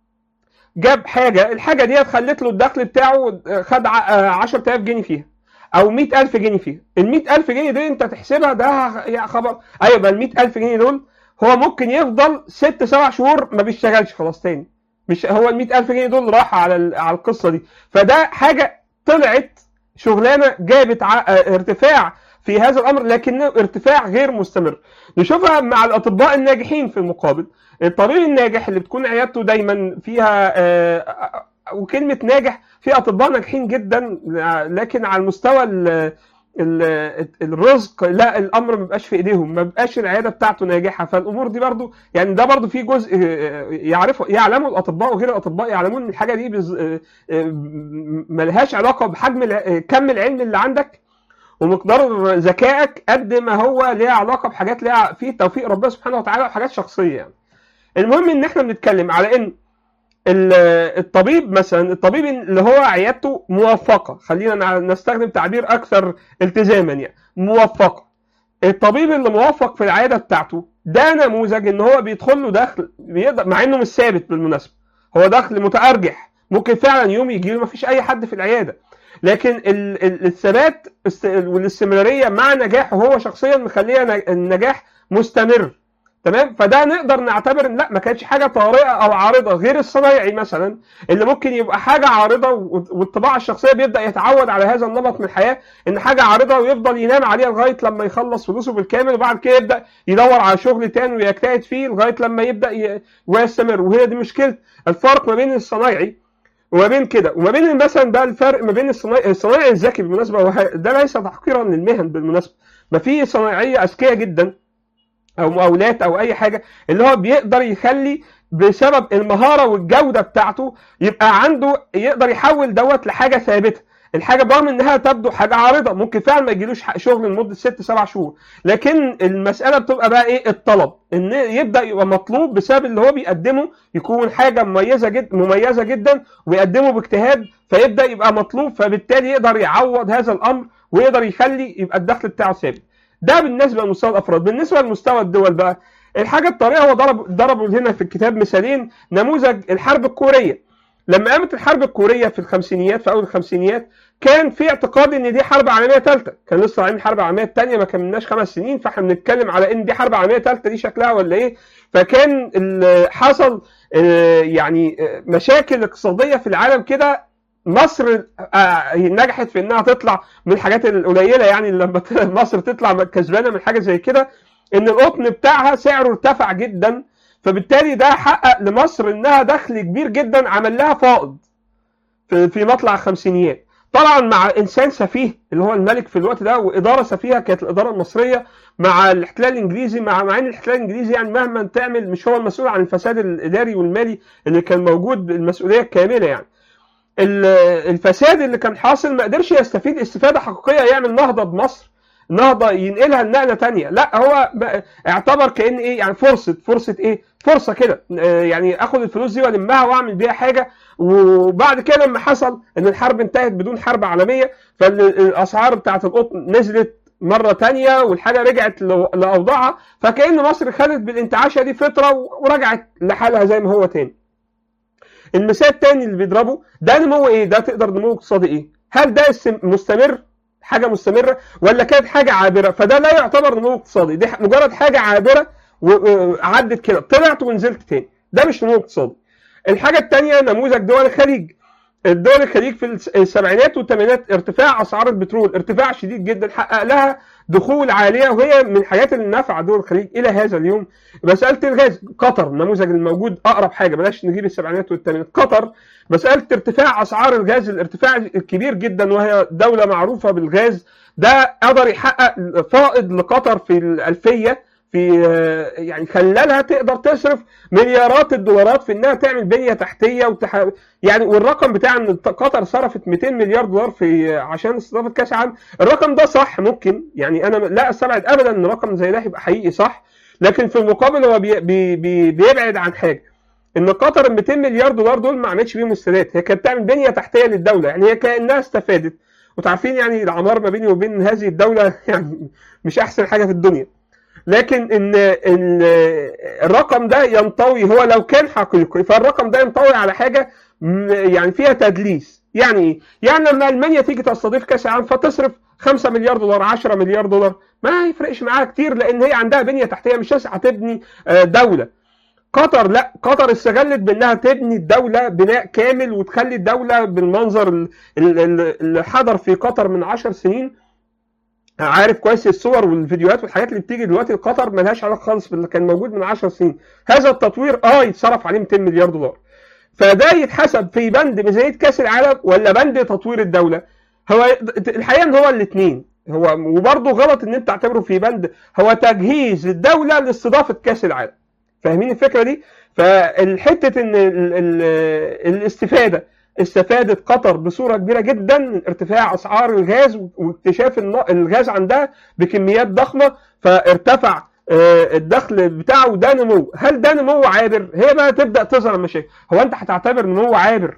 Speaker 1: جاب حاجه الحاجه ديت خلت له الدخل بتاعه خد ع- آه، 10000 جنيه فيها او 100000 جنيه فيها ال 100000 جنيه دي انت تحسبها ده ه- يا خبر ايوه يبقى ال 100000 جنيه دول هو ممكن يفضل ست سبع شهور ما بيشتغلش خلاص تاني مش هو ال 100000 جنيه دول راح على ال- على القصه دي فده حاجه طلعت شغلانه جابت ع- آه، ارتفاع في هذا الامر لكنه ارتفاع غير مستمر نشوفها مع الاطباء الناجحين في المقابل الطبيب الناجح اللي بتكون عيادته دايما فيها آه، وكلمه ناجح في اطباء ناجحين جدا آه، لكن على المستوى ال- ال- الرزق لا الامر ما بيبقاش في ايديهم ما بيبقاش العياده بتاعته ناجحه فالامور دي برضو يعني ده برضو في جزء آه، يعرفوا يعلموا الاطباء وغير الاطباء يعلمون ان الحاجه دي بز- آه، آه، ملهاش علاقه بحجم الع- كم العلم اللي عندك ومقدار ذكائك قد ما هو ليها علاقه بحاجات ليها في توفيق ربنا سبحانه وتعالى وحاجات شخصيه يعني. المهم ان احنا بنتكلم على ان ال- الطبيب مثلا الطبيب اللي هو عيادته موفقه خلينا نع- نستخدم تعبير اكثر التزاما يعني موفقه الطبيب اللي موفق في العياده بتاعته ده نموذج ان هو بيدخل له دخل بيقدر مع انه مش ثابت بالمناسبه هو دخل متارجح ممكن فعلا يوم يجي له مفيش اي حد في العياده لكن ال- ال- الثبات است- والاستمراريه مع نجاحه هو شخصيا مخليه ن- النجاح مستمر تمام فده نقدر نعتبر ان لا ما كانتش حاجه طارئه او عارضه غير الصنايعي مثلا اللي ممكن يبقى حاجه عارضه و- والطباع الشخصيه بيبدا يتعود على هذا النمط من الحياه ان حاجه عارضه ويفضل ينام عليها لغايه لما يخلص فلوسه بالكامل وبعد كده يبدا يدور على شغل تاني ويجتهد فيه لغايه لما يبدا ي... ويستمر وهي دي مشكله الفرق ما بين الصنايعي وما بين كده وما بين مثلا ده الفرق ما بين الصنايعي الصنايعي الذكي بالمناسبه وه- ده ليس تحقيرا للمهن بالمناسبه ما في صنايعيه اذكياء جدا او مقاولات او اي حاجه اللي هو بيقدر يخلي بسبب المهاره والجوده بتاعته يبقى عنده يقدر يحول دوت لحاجه ثابته الحاجه برغم انها تبدو حاجه عارضه ممكن فعلا ما يجيلوش حق شغل لمده ست سبع شهور لكن المساله بتبقى بقى ايه الطلب ان يبدا يبقى مطلوب بسبب اللي هو بيقدمه يكون حاجه مميزه جدا مميزه جدا ويقدمه باجتهاد فيبدا يبقى مطلوب فبالتالي يقدر يعوض هذا الامر ويقدر يخلي يبقى الدخل بتاعه ثابت ده بالنسبه لمستوى الافراد بالنسبه لمستوى الدول بقى الحاجه الطريقه هو ضرب ضربوا هنا في الكتاب مثالين نموذج الحرب الكوريه لما قامت الحرب الكوريه في الخمسينيات في اول الخمسينيات كان في اعتقاد ان دي حرب عالميه ثالثه كان لسه طالعين الحرب العالميه الثانيه ما كملناش خمس سنين فاحنا بنتكلم على ان دي حرب عالميه ثالثه دي شكلها ولا ايه فكان ال- حصل آه، يعني آه، مشاكل اقتصاديه في العالم كده مصر آه، نجحت في انها تطلع من الحاجات القليله يعني لما ت- مصر تطلع كسبانه من حاجه زي كده ان القطن بتاعها سعره ارتفع جدا فبالتالي ده حقق لمصر انها دخل كبير جدا عمل لها فائض في في مطلع الخمسينيات طبعا مع انسان سفيه اللي هو الملك في الوقت ده واداره سفيهه كانت الاداره المصريه مع الاحتلال الانجليزي مع مع ان الاحتلال الانجليزي يعني مهما تعمل مش هو المسؤول عن الفساد الاداري والمالي اللي كان موجود المسؤوليه الكامله يعني ال- الفساد اللي كان حاصل ما قدرش يستفيد استفاده حقيقيه يعمل نهضه بمصر نهضه ينقلها لنقله تانية لا هو بقى- اعتبر كان ايه يعني فرصه فرصه ايه فرصه كده آه، يعني اخد الفلوس دي والمها واعمل بيها حاجه وبعد كده لما حصل ان الحرب انتهت بدون حرب عالميه فالاسعار بتاعت القطن نزلت مره تانية والحاجه رجعت ل- لاوضاعها فكأن مصر خدت بالانتعاشه دي فتره ورجعت لحالها زي ما هو تاني المثال التاني اللي بيضربه ده نمو ايه ده تقدر نمو اقتصادي ايه هل ده استم- مستمر حاجه مستمره ولا كانت حاجه عابره فده لا يعتبر نمو اقتصادي دي ح- مجرد حاجه عابره وعدت كده طلعت ونزلت تاني ده مش نمو اقتصادي الحاجه الثانيه نموذج دول الخليج الدول الخليج في الس- السبعينات والثمانينات ارتفاع اسعار البترول ارتفاع شديد جدا حقق لها دخول عاليه وهي من الحاجات اللي نافعه دول الخليج الى هذا اليوم مساله الغاز قطر النموذج الموجود اقرب حاجه بلاش نجيب السبعينات والثمانينات قطر مساله ارتفاع اسعار الغاز الارتفاع الكبير جدا وهي دوله معروفه بالغاز ده قدر يحقق فائض لقطر في الالفيه في آه، يعني خلالها تقدر تصرف مليارات الدولارات في انها تعمل بنيه تحتيه وتح... يعني والرقم بتاع ان قطر صرفت 200 مليار دولار في عشان استضافه كاس العالم الرقم ده صح ممكن يعني انا لا استبعد ابدا ان رقم زي ده يبقى حقيقي صح لكن في المقابل هو بي... بي... بي... بيبعد عن حاجه ان قطر ال 200 مليار دولار دول ما عملتش بيهم استادات هي كانت بتعمل بنيه تحتيه للدوله يعني هي كانها استفادت وتعرفين يعني العمار ما بيني وبين هذه الدوله يعني مش احسن حاجه في الدنيا لكن ان ان الرقم ده ينطوي هو لو كان حقيقي فالرقم ده ينطوي على حاجه م- يعني فيها تدليس يعني ايه؟ يعني لما المانيا تيجي تستضيف كاس العالم فتصرف 5 مليار دولار 10 مليار دولار ما يفرقش معاها كتير لان هي عندها بنيه تحتيه مش لسه هتبني آه، دوله قطر لا قطر استغلت بانها تبني الدوله بناء كامل وتخلي الدوله بالمنظر ال- ال- ال- اللي حضر في قطر من 10 سنين عارف كويس الصور والفيديوهات والحاجات اللي بتيجي دلوقتي قطر ملهاش علاقه خالص باللي كان موجود من 10 سنين هذا التطوير اه يتصرف عليه 200 مليار دولار فده يتحسب في بند ميزانيه كاس العالم ولا بند تطوير الدوله هو الحقيقه ان هو الاثنين هو وبرضه غلط ان انت تعتبره في بند هو تجهيز الدوله لاستضافه كاس العالم فاهمين الفكره دي فالحته ان ال ال الاستفاده استفادت قطر بصوره كبيره جدا من ارتفاع اسعار الغاز واكتشاف الن- الغاز عندها بكميات ضخمه فارتفع آه، الدخل بتاعه ده نمو هل ده نمو عابر هي بقى تبدا تظهر المشاكل هو انت هتعتبر نمو عابر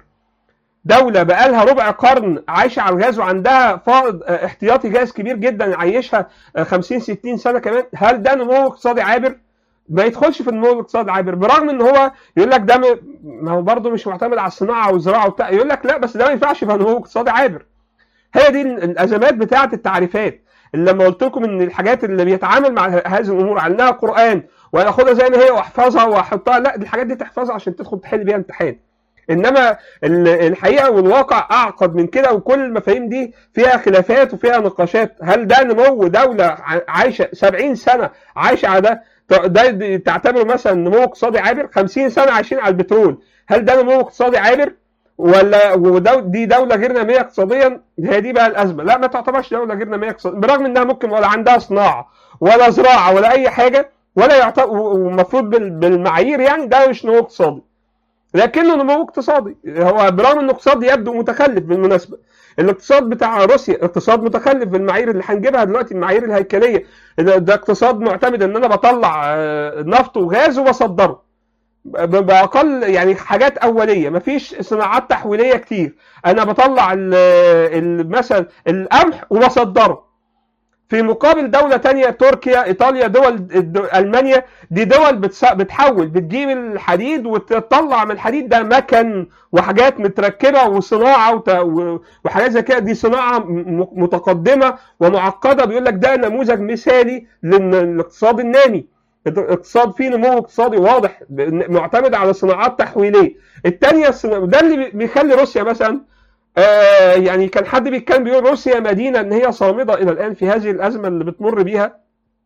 Speaker 1: دولة بقالها ربع قرن عايشة على الغاز وعندها فائض آه، احتياطي غاز كبير جدا عايشها آه، 50 60 سنة كمان هل ده نمو اقتصادي عابر؟ ما يدخلش في النمو الاقتصادي العابر برغم ان هو يقول لك ده م- ما هو برضه مش معتمد على الصناعة والزراعة وبتاع يقول لك لا بس ده ما ينفعش يبقى نمو اقتصادي عابر هي دي ال- الازمات بتاعه التعريفات اللي لما قلت لكم ان الحاجات اللي بيتعامل مع ه- هذه الامور على انها قران واخدها زي ما هي واحفظها واحطها لا دي الحاجات دي تحفظها عشان تدخل تحل بيها امتحان انما ال- الحقيقه والواقع اعقد من كده وكل المفاهيم دي فيها خلافات وفيها نقاشات هل ده نمو دوله ع- عايشه 70 سنه عايشه على ده ت- ده دي- تعتبره مثلا نمو اقتصادي عابر 50 سنه عايشين على البترول هل ده نمو اقتصادي عابر ولا ودو دي دوله غير ناميه اقتصاديا هي دي بقى الازمه لا ما تعتبرش دوله غير ناميه اقتصاديا برغم انها ممكن ولا عندها صناعه ولا زراعه ولا اي حاجه ولا يعتبر ومفروض بال- بالمعايير يعني ده مش نمو اقتصادي لكنه نمو اقتصادي هو برغم انه اقتصاد يبدو متخلف بالمناسبه الاقتصاد بتاع روسيا اقتصاد متخلف بالمعايير اللي هنجيبها دلوقتي المعايير الهيكليه ده, ده اقتصاد معتمد ان انا بطلع آه، نفط وغاز وبصدره ب- باقل يعني حاجات اوليه مفيش صناعات تحويليه كتير انا بطلع ال- ال- مثلا القمح وبصدره في مقابل دولة تانية تركيا إيطاليا دول الد- ألمانيا دي دول بتس- بتحول بتجيب الحديد وتطلع من الحديد ده مكن وحاجات متركبة وصناعة وت- و- وحاجات زي كده دي صناعة م- متقدمة ومعقدة بيقول لك ده نموذج مثالي للاقتصاد النامي الاقتصاد فيه نمو اقتصادي واضح ب- معتمد على صناعات تحويليه الثانيه ده اللي بيخلي روسيا مثلا آه يعني كان حد بيتكلم بيقول روسيا مدينه ان هي صامده الى الان في هذه الازمه اللي بتمر بيها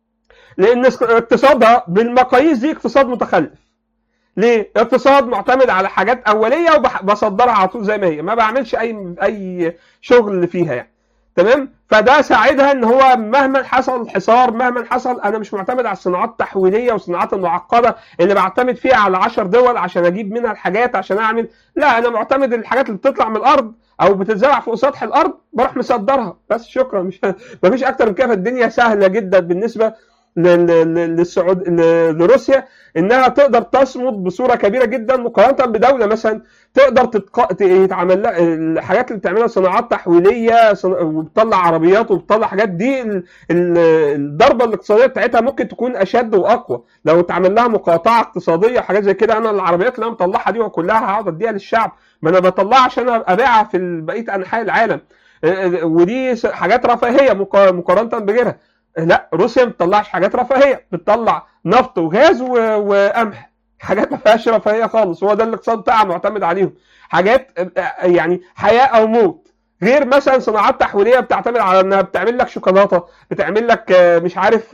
Speaker 1: لان اقتصادها بالمقاييس دي اقتصاد متخلف ليه؟ اقتصاد معتمد على حاجات اوليه وبصدرها على طول زي ما هي ما بعملش اي اي شغل فيها يعني تمام فده ساعدها ان هو مهما حصل حصار مهما حصل انا مش معتمد على الصناعات التحويليه والصناعات المعقده اللي بعتمد فيها على 10 دول عشان اجيب منها الحاجات عشان اعمل لا انا معتمد الحاجات اللي بتطلع من الارض او بتتزرع فوق سطح الارض بروح مصدرها بس شكرا مش مفيش اكتر من كده فالدنيا سهله جدا بالنسبه للسعود لروسيا انها تقدر تصمد بصوره كبيره جدا مقارنه بدوله مثلا تقدر تتق... يتعمل لها الحاجات اللي بتعملها صناعات تحويليه صن... وبتطلع عربيات وبتطلع حاجات دي ال... ال... الضربه الاقتصاديه بتاعتها ممكن تكون اشد واقوى لو اتعمل لها مقاطعه اقتصاديه وحاجات زي كده انا العربيات اللي انا مطلعها دي كلها هقعد اديها للشعب ما انا بطلعها عشان ابيعها في بقيه انحاء العالم ودي حاجات رفاهيه مقارنه بغيرها لا روسيا ما بتطلعش حاجات رفاهيه بتطلع نفط وغاز وقمح حاجات ما فيهاش رفاهيه خالص هو ده الاقتصاد بتاعها معتمد عليهم حاجات يعني حياه او موت غير مثلا صناعات تحويليه بتعتمد على انها بتعمل لك شوكولاته بتعمل لك مش عارف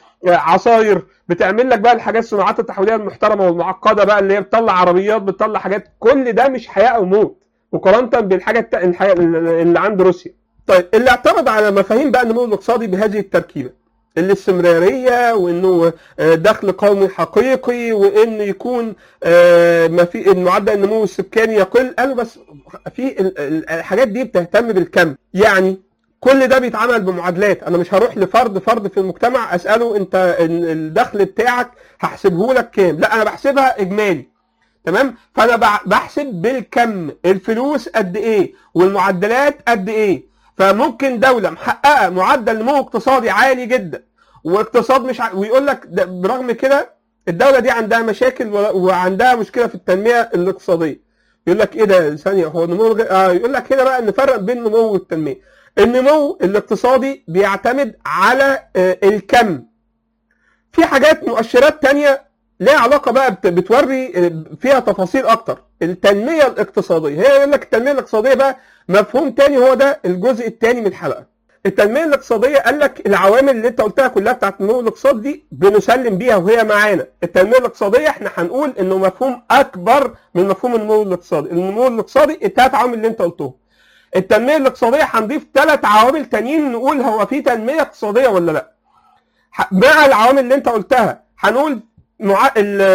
Speaker 1: عصاير بتعمل لك بقى الحاجات الصناعات التحويليه المحترمه والمعقده بقى اللي هي بتطلع عربيات بتطلع حاجات كل ده مش حياه او موت مقارنه بالحاجه اللي عند روسيا طيب اللي اعتمد على مفاهيم بقى النمو الاقتصادي بهذه التركيبه الاستمراريه وانه دخل قومي حقيقي وان يكون ما في معدل النمو السكاني يقل قالوا بس في الحاجات دي بتهتم بالكم يعني كل ده بيتعمل بمعادلات انا مش هروح لفرد فرد في المجتمع اساله انت الدخل بتاعك هحسبه لك كام لا انا بحسبها اجمالي تمام فانا بحسب بالكم الفلوس قد ايه والمعدلات قد ايه فممكن دوله محققه معدل نمو اقتصادي عالي جدا واقتصاد مش ع... ويقول لك برغم كده الدوله دي عندها مشاكل وعندها مشكله في التنميه الاقتصاديه يقول لك ايه ده ثانيه هو نمو آه يقول لك هنا بقى نفرق بين النمو والتنميه النمو الاقتصادي بيعتمد على آه الكم في حاجات مؤشرات تانية ليها علاقة بقى بتوري فيها تفاصيل أكتر التنمية الاقتصادية هي يقول لك التنمية الاقتصادية بقى مفهوم تاني هو ده الجزء الثاني من الحلقة التنمية الاقتصادية قال لك العوامل اللي انت قلتها كلها بتاعت النمو الاقتصادي دي بنسلم بيها وهي معانا التنمية الاقتصادية احنا هنقول انه مفهوم اكبر من مفهوم النمو الاقتصادي النمو الاقتصادي الثلاث عوامل اللي انت قلتهم التنمية الاقتصادية هنضيف ثلاث عوامل تانيين نقول هو في تنمية اقتصادية ولا لا مع العوامل اللي انت قلتها هنقول مع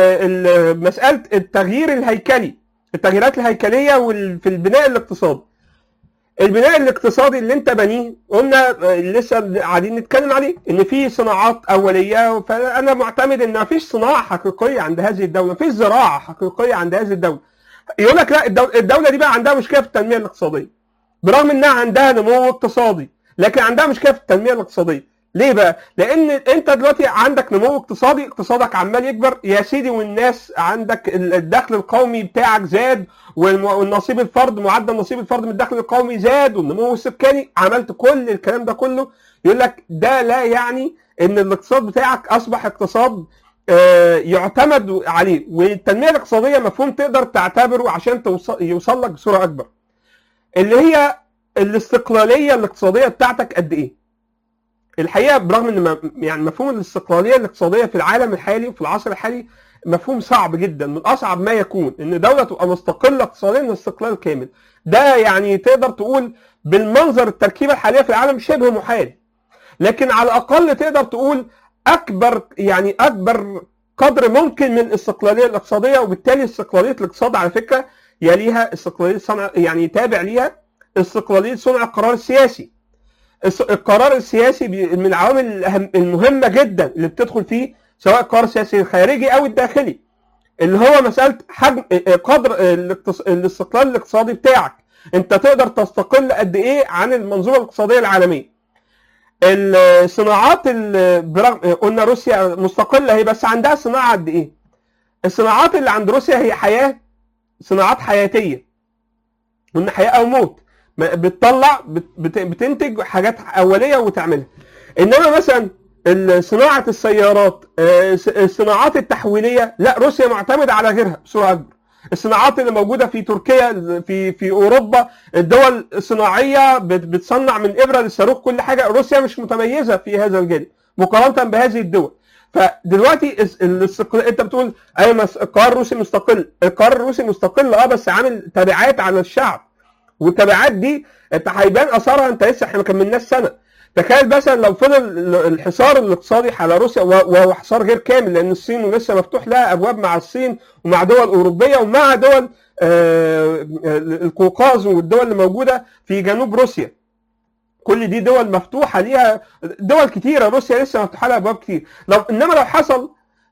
Speaker 1: مسألة التغيير الهيكلي التغييرات الهيكلية في البناء الاقتصادي البناء الاقتصادي اللي انت بنيه قلنا لسه قاعدين نتكلم عليه ان في صناعات اوليه فانا معتمد ان ما فيش صناعه حقيقيه عند هذه الدوله ما فيش زراعه حقيقيه عند هذه الدوله يقول لك لا الدوله دي بقى عندها مشكله في التنميه الاقتصاديه برغم انها عندها نمو اقتصادي لكن عندها مشكله في التنميه الاقتصاديه ليه بقى؟ لأن أنت دلوقتي عندك نمو اقتصادي، اقتصادك عمال يكبر يا سيدي والناس عندك الدخل القومي بتاعك زاد والنصيب الفرد معدل نصيب الفرد من الدخل القومي زاد والنمو السكاني عملت كل الكلام ده كله يقول لك ده لا يعني ان الاقتصاد بتاعك اصبح اقتصاد يعتمد عليه والتنميه الاقتصاديه مفهوم تقدر تعتبره عشان توصل يوصل لك بصوره اكبر. اللي هي الاستقلاليه الاقتصاديه بتاعتك قد ايه؟ الحقيقه برغم ان يعني مفهوم الاستقلاليه الاقتصاديه في العالم الحالي وفي العصر الحالي مفهوم صعب جدا من اصعب ما يكون ان دوله تبقى مستقله اقتصاديا استقلال كامل ده يعني تقدر تقول بالمنظر التركيبه الحاليه في العالم شبه محال لكن على الاقل تقدر تقول اكبر يعني اكبر قدر ممكن من الاستقلاليه الاقتصاديه وبالتالي استقلاليه الاقتصاد على فكره يليها استقلاليه صنع يعني تابع ليها استقلاليه صنع القرار السياسي الس- القرار السياسي بي- من العوامل الأهم- المهمه جدا اللي بتدخل فيه سواء القرار السياسي الخارجي او الداخلي اللي هو مساله حجم قدر الاقتص- الاستقلال الاقتصادي بتاعك انت تقدر تستقل قد ايه عن المنظومه الاقتصاديه العالميه الصناعات ال- برغم قلنا روسيا مستقله هي بس عندها صناعه قد ايه الصناعات اللي عند روسيا هي حياه صناعات حياتيه قلنا حياه او موت ما- بتطلع بت- بت- بتنتج حاجات اوليه وتعملها انما مثلا ال- صناعه السيارات آه، س- الصناعات التحويليه لا روسيا معتمده على غيرها بصوره اكبر الصناعات اللي موجوده في تركيا في في اوروبا الدول الصناعيه بت- بتصنع من ابره للصاروخ كل حاجه روسيا مش متميزه في هذا الجانب مقارنه بهذه الدول فدلوقتي الس- الاستقلال انت بتقول ايوه مس- القرار الروسي مستقل القرار الروسي مستقل اه بس عامل تبعات على الشعب والتبعات دي انت هيبان اثرها انت لسه احنا ما كملناش سنه تخيل مثلا لو فضل ال- الحصار الاقتصادي على روسيا و- وهو حصار غير كامل لان الصين لسه مفتوح لها ابواب مع الصين ومع دول اوروبيه ومع دول آه، القوقاز والدول اللي موجوده في جنوب روسيا كل دي دول مفتوحه ليها دول كتيره روسيا لسه مفتوحه لها ابواب كتير لو انما لو حصل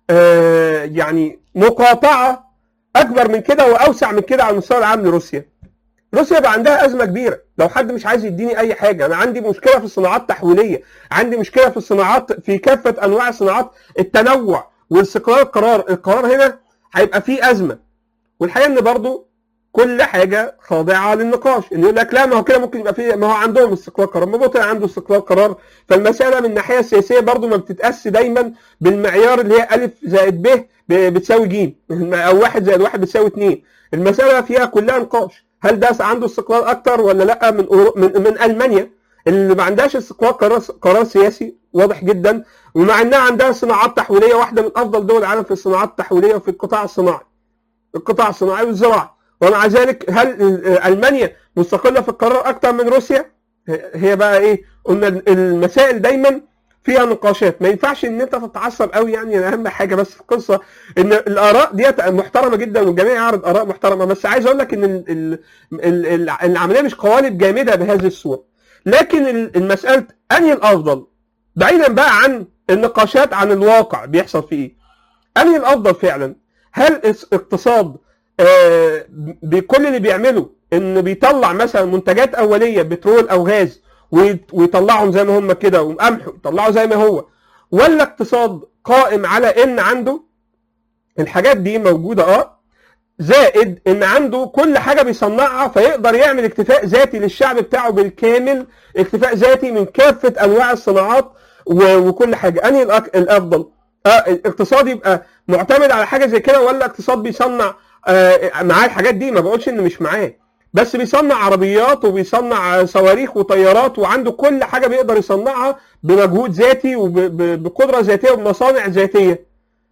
Speaker 1: آه، يعني مقاطعه اكبر من كده واوسع من كده على المستوى العام لروسيا روسيا بقى عندها ازمه كبيره لو حد مش عايز يديني اي حاجه انا عندي مشكله في الصناعات التحويليه عندي مشكله في الصناعات في كافه انواع الصناعات التنوع واستقرار القرار القرار هنا هيبقى فيه ازمه والحقيقه ان برضو كل حاجه خاضعه للنقاش اللي يقول لك لا ما هو كده ممكن يبقى فيه ما هو عندهم استقلال قرار ما بوتين عنده استقلال قرار فالمساله من الناحيه السياسيه برضو ما بتتقاس دايما بالمعيار اللي هي الف زائد ب ب- بتساوي ج او واحد زائد واحد بتساوي اتنين المساله فيها كلها نقاش هل ده عنده استقلال اكتر ولا لا من أورو... من, من المانيا اللي ما عندهاش استقلال قرار قرار سياسي واضح جدا ومع انها عندها صناعات تحويليه واحده من افضل دول العالم في الصناعات التحويليه وفي القطاع الصناعي القطاع الصناعي والزراعي ومع ذلك هل المانيا مستقله في القرار اكتر من روسيا هي بقى ايه قلنا المسائل دايما فيها نقاشات ما ينفعش ان انت تتعصب قوي يعني اهم حاجه بس في القصه ان الاراء ديت محترمه جدا والجميع يعرض اراء محترمه بس عايز اقول لك ان ال ال ال العمليه مش قوالب جامده بهذه الصوره لكن المساله انهي الافضل بعيدا بقى عن النقاشات عن الواقع بيحصل فيه ايه انهي الافضل فعلا هل اقتصاد آه بكل اللي بيعمله ان بيطلع مثلا منتجات اوليه بترول او غاز ويطلعهم زي ما هم كده وقمح يطلعوا زي ما هو ولا اقتصاد قائم على ان عنده الحاجات دي موجوده اه زائد ان عنده كل حاجه بيصنعها فيقدر يعمل اكتفاء ذاتي للشعب بتاعه بالكامل اكتفاء ذاتي من كافه انواع الصناعات وكل حاجه انهي الافضل اه الاقتصاد يبقى معتمد على حاجه زي كده ولا اقتصاد بيصنع آه معاه الحاجات دي ما بقولش ان مش معاه بس بيصنع عربيات وبيصنع صواريخ وطيارات وعنده كل حاجه بيقدر يصنعها بمجهود ذاتي وبقدره ذاتيه وبمصانع ذاتيه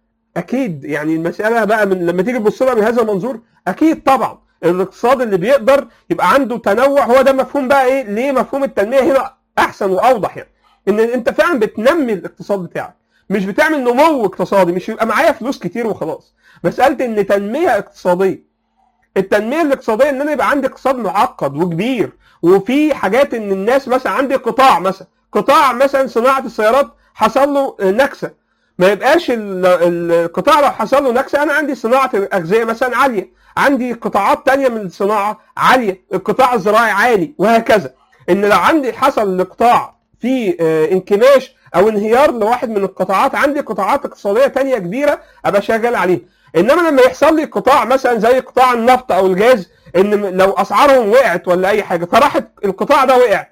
Speaker 1: اكيد يعني المساله بقى من لما تيجي تبص لها من هذا المنظور اكيد طبعا الاقتصاد اللي بيقدر يبقى عنده تنوع هو ده مفهوم بقى ايه ليه مفهوم التنميه هنا احسن واوضح يعني ان انت فعلا بتنمي الاقتصاد بتاعك مش بتعمل نمو اقتصادي مش يبقى معايا فلوس كتير وخلاص مساله ان تنميه اقتصاديه التنميه الاقتصاديه ان انا يبقى عندي اقتصاد معقد وكبير وفي حاجات ان الناس مثلا عندي قطاع مثلا قطاع مثلا صناعه السيارات حصل له نكسه ما يبقاش القطاع لو حصل له نكسه انا عندي صناعه الاغذيه مثلا عاليه عندي قطاعات تانية من الصناعه عاليه القطاع الزراعي عالي وهكذا ان لو عندي حصل لقطاع في انكماش او انهيار لواحد من القطاعات عندي قطاعات اقتصاديه تانية كبيره ابقى شغال عليها انما لما يحصل لي قطاع مثلا زي قطاع النفط او الغاز ان لو اسعارهم وقعت ولا اي حاجه فراحت القطاع ده وقع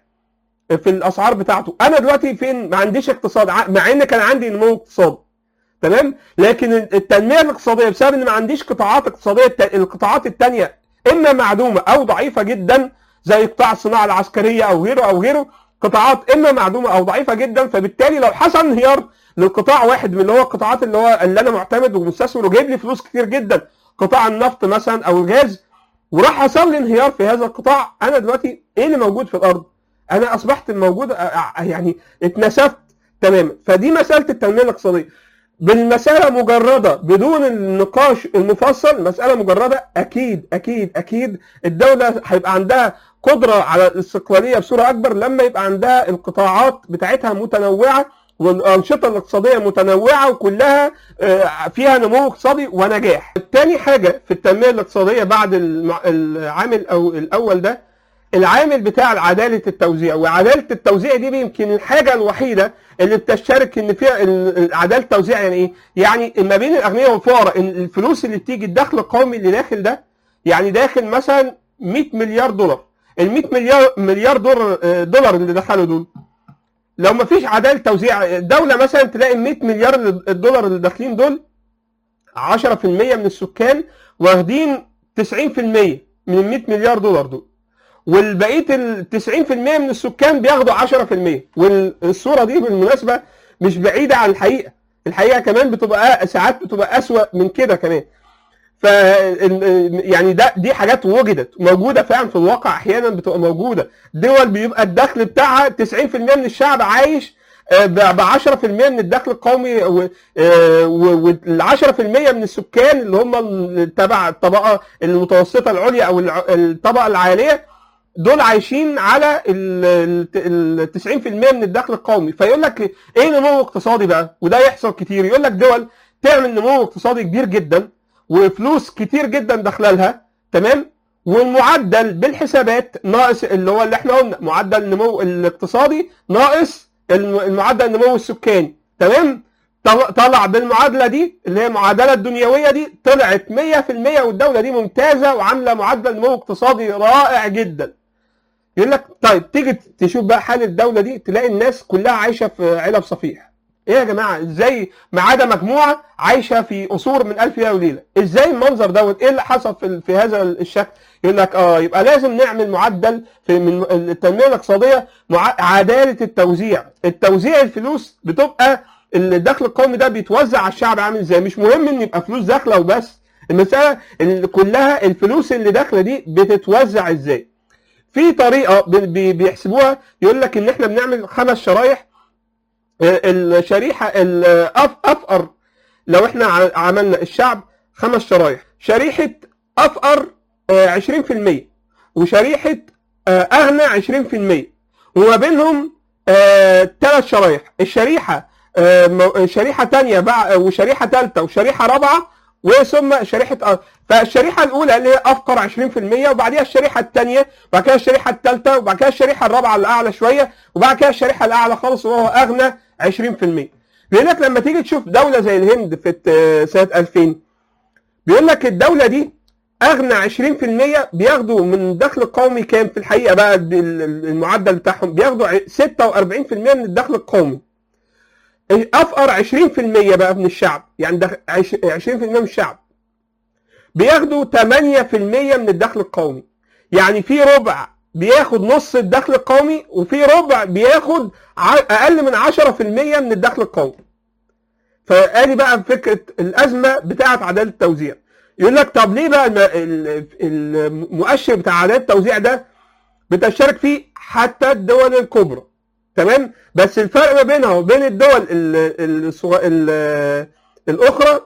Speaker 1: في الاسعار بتاعته انا دلوقتي فين ما عنديش اقتصاد مع ان كان عندي نمو اقتصادي تمام لكن التنميه الاقتصاديه بسبب ان ما عنديش قطاعات اقتصاديه القطاعات الثانيه اما معدومه او ضعيفه جدا زي قطاع الصناعه العسكريه او غيره او غيره قطاعات اما معدومه او ضعيفه جدا فبالتالي لو حصل انهيار لقطاع واحد من اللي هو القطاعات اللي هو اللي انا معتمد ومستثمر وجايب لي فلوس كتير جدا قطاع النفط مثلا او الغاز وراح حصل لي انهيار في هذا القطاع انا دلوقتي ايه اللي موجود في الارض؟ انا اصبحت موجود يعني اتنسفت تماما فدي مساله التنميه الاقتصاديه بالمساله مجرده بدون النقاش المفصل مساله مجرده اكيد اكيد اكيد الدوله هيبقى عندها قدره على الاستقلاليه بصوره اكبر لما يبقى عندها القطاعات بتاعتها متنوعه والانشطه الاقتصاديه متنوعه وكلها آه، فيها نمو اقتصادي ونجاح. تاني حاجه في التنميه الاقتصاديه بعد المع- العامل او الاول ده العامل بتاع عداله التوزيع وعداله التوزيع دي يمكن الحاجه الوحيده اللي بتشترك ان فيها ال- ال- عداله التوزيع يعني ايه؟ يعني ما بين الاغنياء والفقراء ال- الفلوس اللي بتيجي الدخل القومي اللي داخل ده يعني داخل مثلا 100 مليار دولار ال 100 مليار مليار دولار آه، دولار اللي دخلوا دول لو ما فيش عداله توزيع الدوله مثلا تلاقي 100 مليار الدولار اللي داخلين دول 10% من السكان واخدين 90% من ال 100 مليار دولار دول والبقيه ال 90% من السكان بياخدوا 10% والصوره دي بالمناسبه مش بعيده عن الحقيقه الحقيقه كمان بتبقى ساعات بتبقى اسوأ من كده كمان ف يعني ده دي حاجات وجدت موجوده فعلا في الواقع احيانا بتبقى موجوده دول بيبقى الدخل بتاعها 90% من الشعب عايش ب 10% من الدخل القومي وال 10% من السكان اللي هم ال- تبع الطبقه المتوسطه العليا او الع- الطبقه العاليه دول عايشين على ال 90% من الدخل القومي فيقول لك ايه نمو اقتصادي بقى وده يحصل كتير يقول لك دول تعمل نمو اقتصادي كبير جدا وفلوس كتير جدا داخله لها تمام والمعدل بالحسابات ناقص اللي هو اللي احنا قلنا معدل النمو الاقتصادي ناقص الم- المعدل النمو السكاني تمام طل- طلع بالمعادله دي اللي هي المعادله الدنيويه دي طلعت 100% والدوله دي ممتازه وعامله معدل نمو اقتصادي رائع جدا يقول لك طيب تيجي تشوف بقى حال الدوله دي تلاقي الناس كلها عايشه في علب صفيح ايه يا جماعه ازاي ما عدا مجموعه عايشه في قصور من الف ليله وليله ازاي المنظر دوت ايه اللي حصل في, في هذا الشكل يقول لك اه يبقى لازم نعمل معدل في من التنميه الاقتصاديه مع عداله التوزيع التوزيع الفلوس بتبقى الدخل القومي ده بيتوزع على الشعب عامل ازاي مش مهم ان يبقى فلوس داخله وبس المساله ال- كلها الفلوس اللي داخله دي بتتوزع ازاي في طريقه بي- بي- بيحسبوها يقول لك ان احنا بنعمل خمس شرايح آه، الشريحه الافقر لو احنا ع- عملنا الشعب خمس شرايح شريحه افقر آه، 20% وشريحه آه، اغنى 20% وما بينهم ثلاث شرايح الشريحه آه، مو- شريحه ثانيه وشريحه ثالثه وشريحه رابعه وثم شريحه أ- فالشريحه الاولى اللي هي افقر 20% وبعديها الشريحه الثانيه وبعد كده الشريحه الثالثه وبعد كده الشريحه الرابعه الاعلى شويه وبعد كده الشريحه الاعلى خالص وهو اغنى 20% بيقول لك لما تيجي تشوف دوله زي الهند في الت- سنه 2000 بيقول لك الدوله دي اغنى 20% بياخدوا من الدخل القومي كام في الحقيقه بقى ال- ال- المعدل بتاعهم بياخدوا ع- 46% من الدخل القومي افقر 20% بقى من الشعب يعني دخ- عش- 20% من الشعب بياخدوا 8% من الدخل القومي يعني في ربع بياخد نص الدخل القومي وفي ربع بياخد ع- اقل من 10% من الدخل القومي فادي بقى فكره الازمه بتاعه عداله التوزيع يقول لك طب ليه بقى الم- ال- المؤشر بتاع عداله التوزيع ده بتشترك فيه حتى الدول الكبرى تمام بس الفرق ما بينها وبين الدول ال- الصغ- ال- الاخرى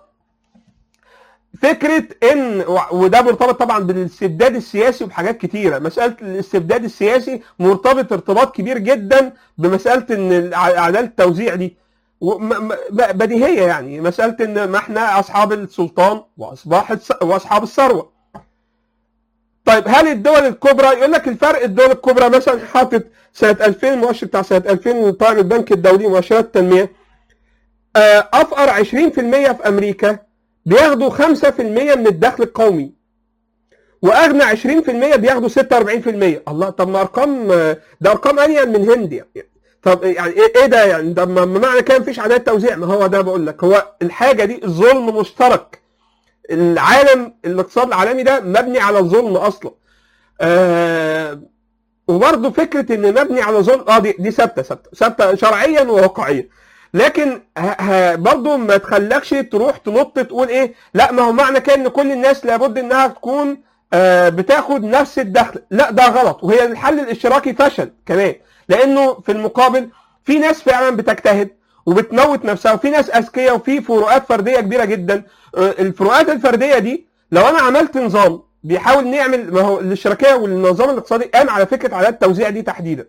Speaker 1: فكره ان وده مرتبط طبعا بالاستبداد السياسي وبحاجات كتيره مساله الاستبداد السياسي مرتبط ارتباط كبير جدا بمساله ان عداله التوزيع دي وم- م- بديهيه يعني مساله ان ما احنا اصحاب السلطان واصباح الس- واصحاب الثروه طيب هل الدول الكبرى يقول لك الفرق الدول الكبرى مثلا حاطط سنه 2000 المؤشر بتاع سنه 2000 طبعا البنك الدولي مؤشرات التنميه آه، افقر 20% في امريكا بياخدوا 5% من الدخل القومي واغنى 20% بياخدوا 46% الله طب ما ارقام آه، ده ارقام انيل من هند يعني طب يعني ايه إيه ده يعني ده ما ما معنى كده مفيش عداله توزيع ما هو ده بقول لك هو الحاجه دي ظلم مشترك العالم الاقتصاد العالمي ده مبني على الظلم اصلا آه وبرضه فكره ان مبني على ظلم اه دي دي ثابته ثابته ثابته شرعيا وواقعيا لكن ه- ه- برضه ما تخلكش تروح تنط تقول ايه لا ما هو معنى كده ان كل الناس لابد انها تكون آه بتاخد نفس الدخل لا ده غلط وهي الحل الاشتراكي فشل كمان لانه في المقابل في ناس فعلا بتجتهد وبتموت نفسها وفي ناس اذكياء وفي فروقات فرديه كبيره جدا آه، الفروقات الفرديه دي لو انا عملت نظام بيحاول نعمل ما هو الاشتراكيه والنظام الاقتصادي قام على فكره عادات التوزيع دي تحديدا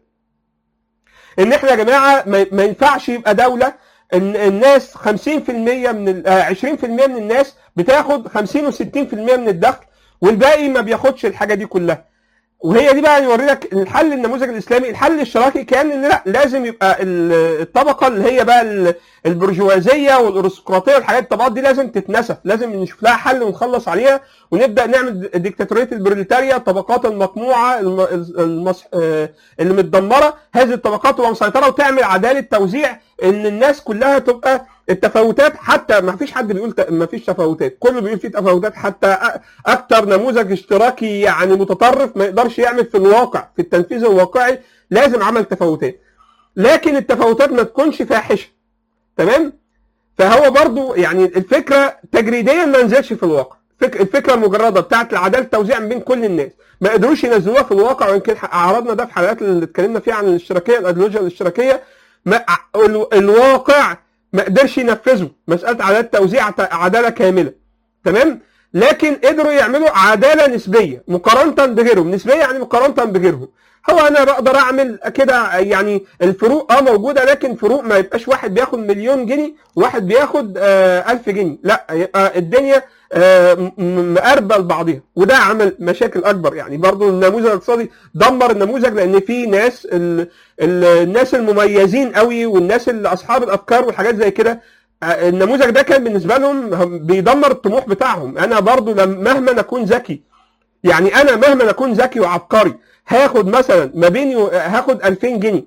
Speaker 1: ان احنا يا جماعه ما ما ينفعش يبقى دوله ان الناس 50% من ال- آه، 20% من الناس بتاخد 50 و60% من الدخل والباقي ما بياخدش الحاجه دي كلها وهي دي بقى يوري لك الحل النموذج الاسلامي الحل الاشتراكي كان ان لا لازم يبقى ال- الطبقه اللي هي بقى ال- البرجوازيه والارستقراطيه والحاجات الطبقات دي لازم تتنسف لازم نشوف لها حل ونخلص عليها ونبدا نعمل ديكتاتوريه البروليتاريا الطبقات المقموعه الم- المص... آه، اللي متدمره هذه الطبقات تبقى مسيطره وتعمل عداله توزيع ان الناس كلها تبقى التفاوتات حتى ما فيش حد بيقول ت- ما فيش تفاوتات كله بيقول في تفاوتات حتى أ- اكتر نموذج اشتراكي يعني متطرف ما يقدرش يعمل في الواقع في التنفيذ الواقعي لازم عمل تفاوتات لكن التفاوتات ما تكونش فاحشه تمام فهو برضو يعني الفكره تجريديا ما نزلش في الواقع فك- الفكره المجرده بتاعت العداله التوزيع بين كل الناس ما قدروش ينزلوها في الواقع ويمكن عرضنا ده في حلقات اللي اتكلمنا فيها عن الاشتراكيه الايديولوجيا الاشتراكيه ما ال- الواقع ما قدرش ينفذه مساله عداله توزيع ت- عداله كامله تمام لكن قدروا يعملوا عداله نسبيه مقارنه بغيرهم نسبيه يعني مقارنه بغيرهم هو انا بقدر اعمل كده يعني الفروق اه موجوده لكن فروق ما يبقاش واحد بياخد مليون جنيه وواحد بياخد آه ألف جنيه لا يبقى الدنيا آه م- م- مقاربه لبعضها وده عمل مشاكل اكبر يعني برضو النموذج الاقتصادي دمر النموذج لان في ناس ال ال الناس المميزين قوي والناس اللي اصحاب الافكار والحاجات زي كده آه، النموذج ده كان بالنسبه لهم هم- بيدمر الطموح بتاعهم انا برضو لم- مهما اكون ذكي يعني انا مهما اكون ذكي وعبقري هاخد مثلا ما بيني و- هاخد 2000 جنيه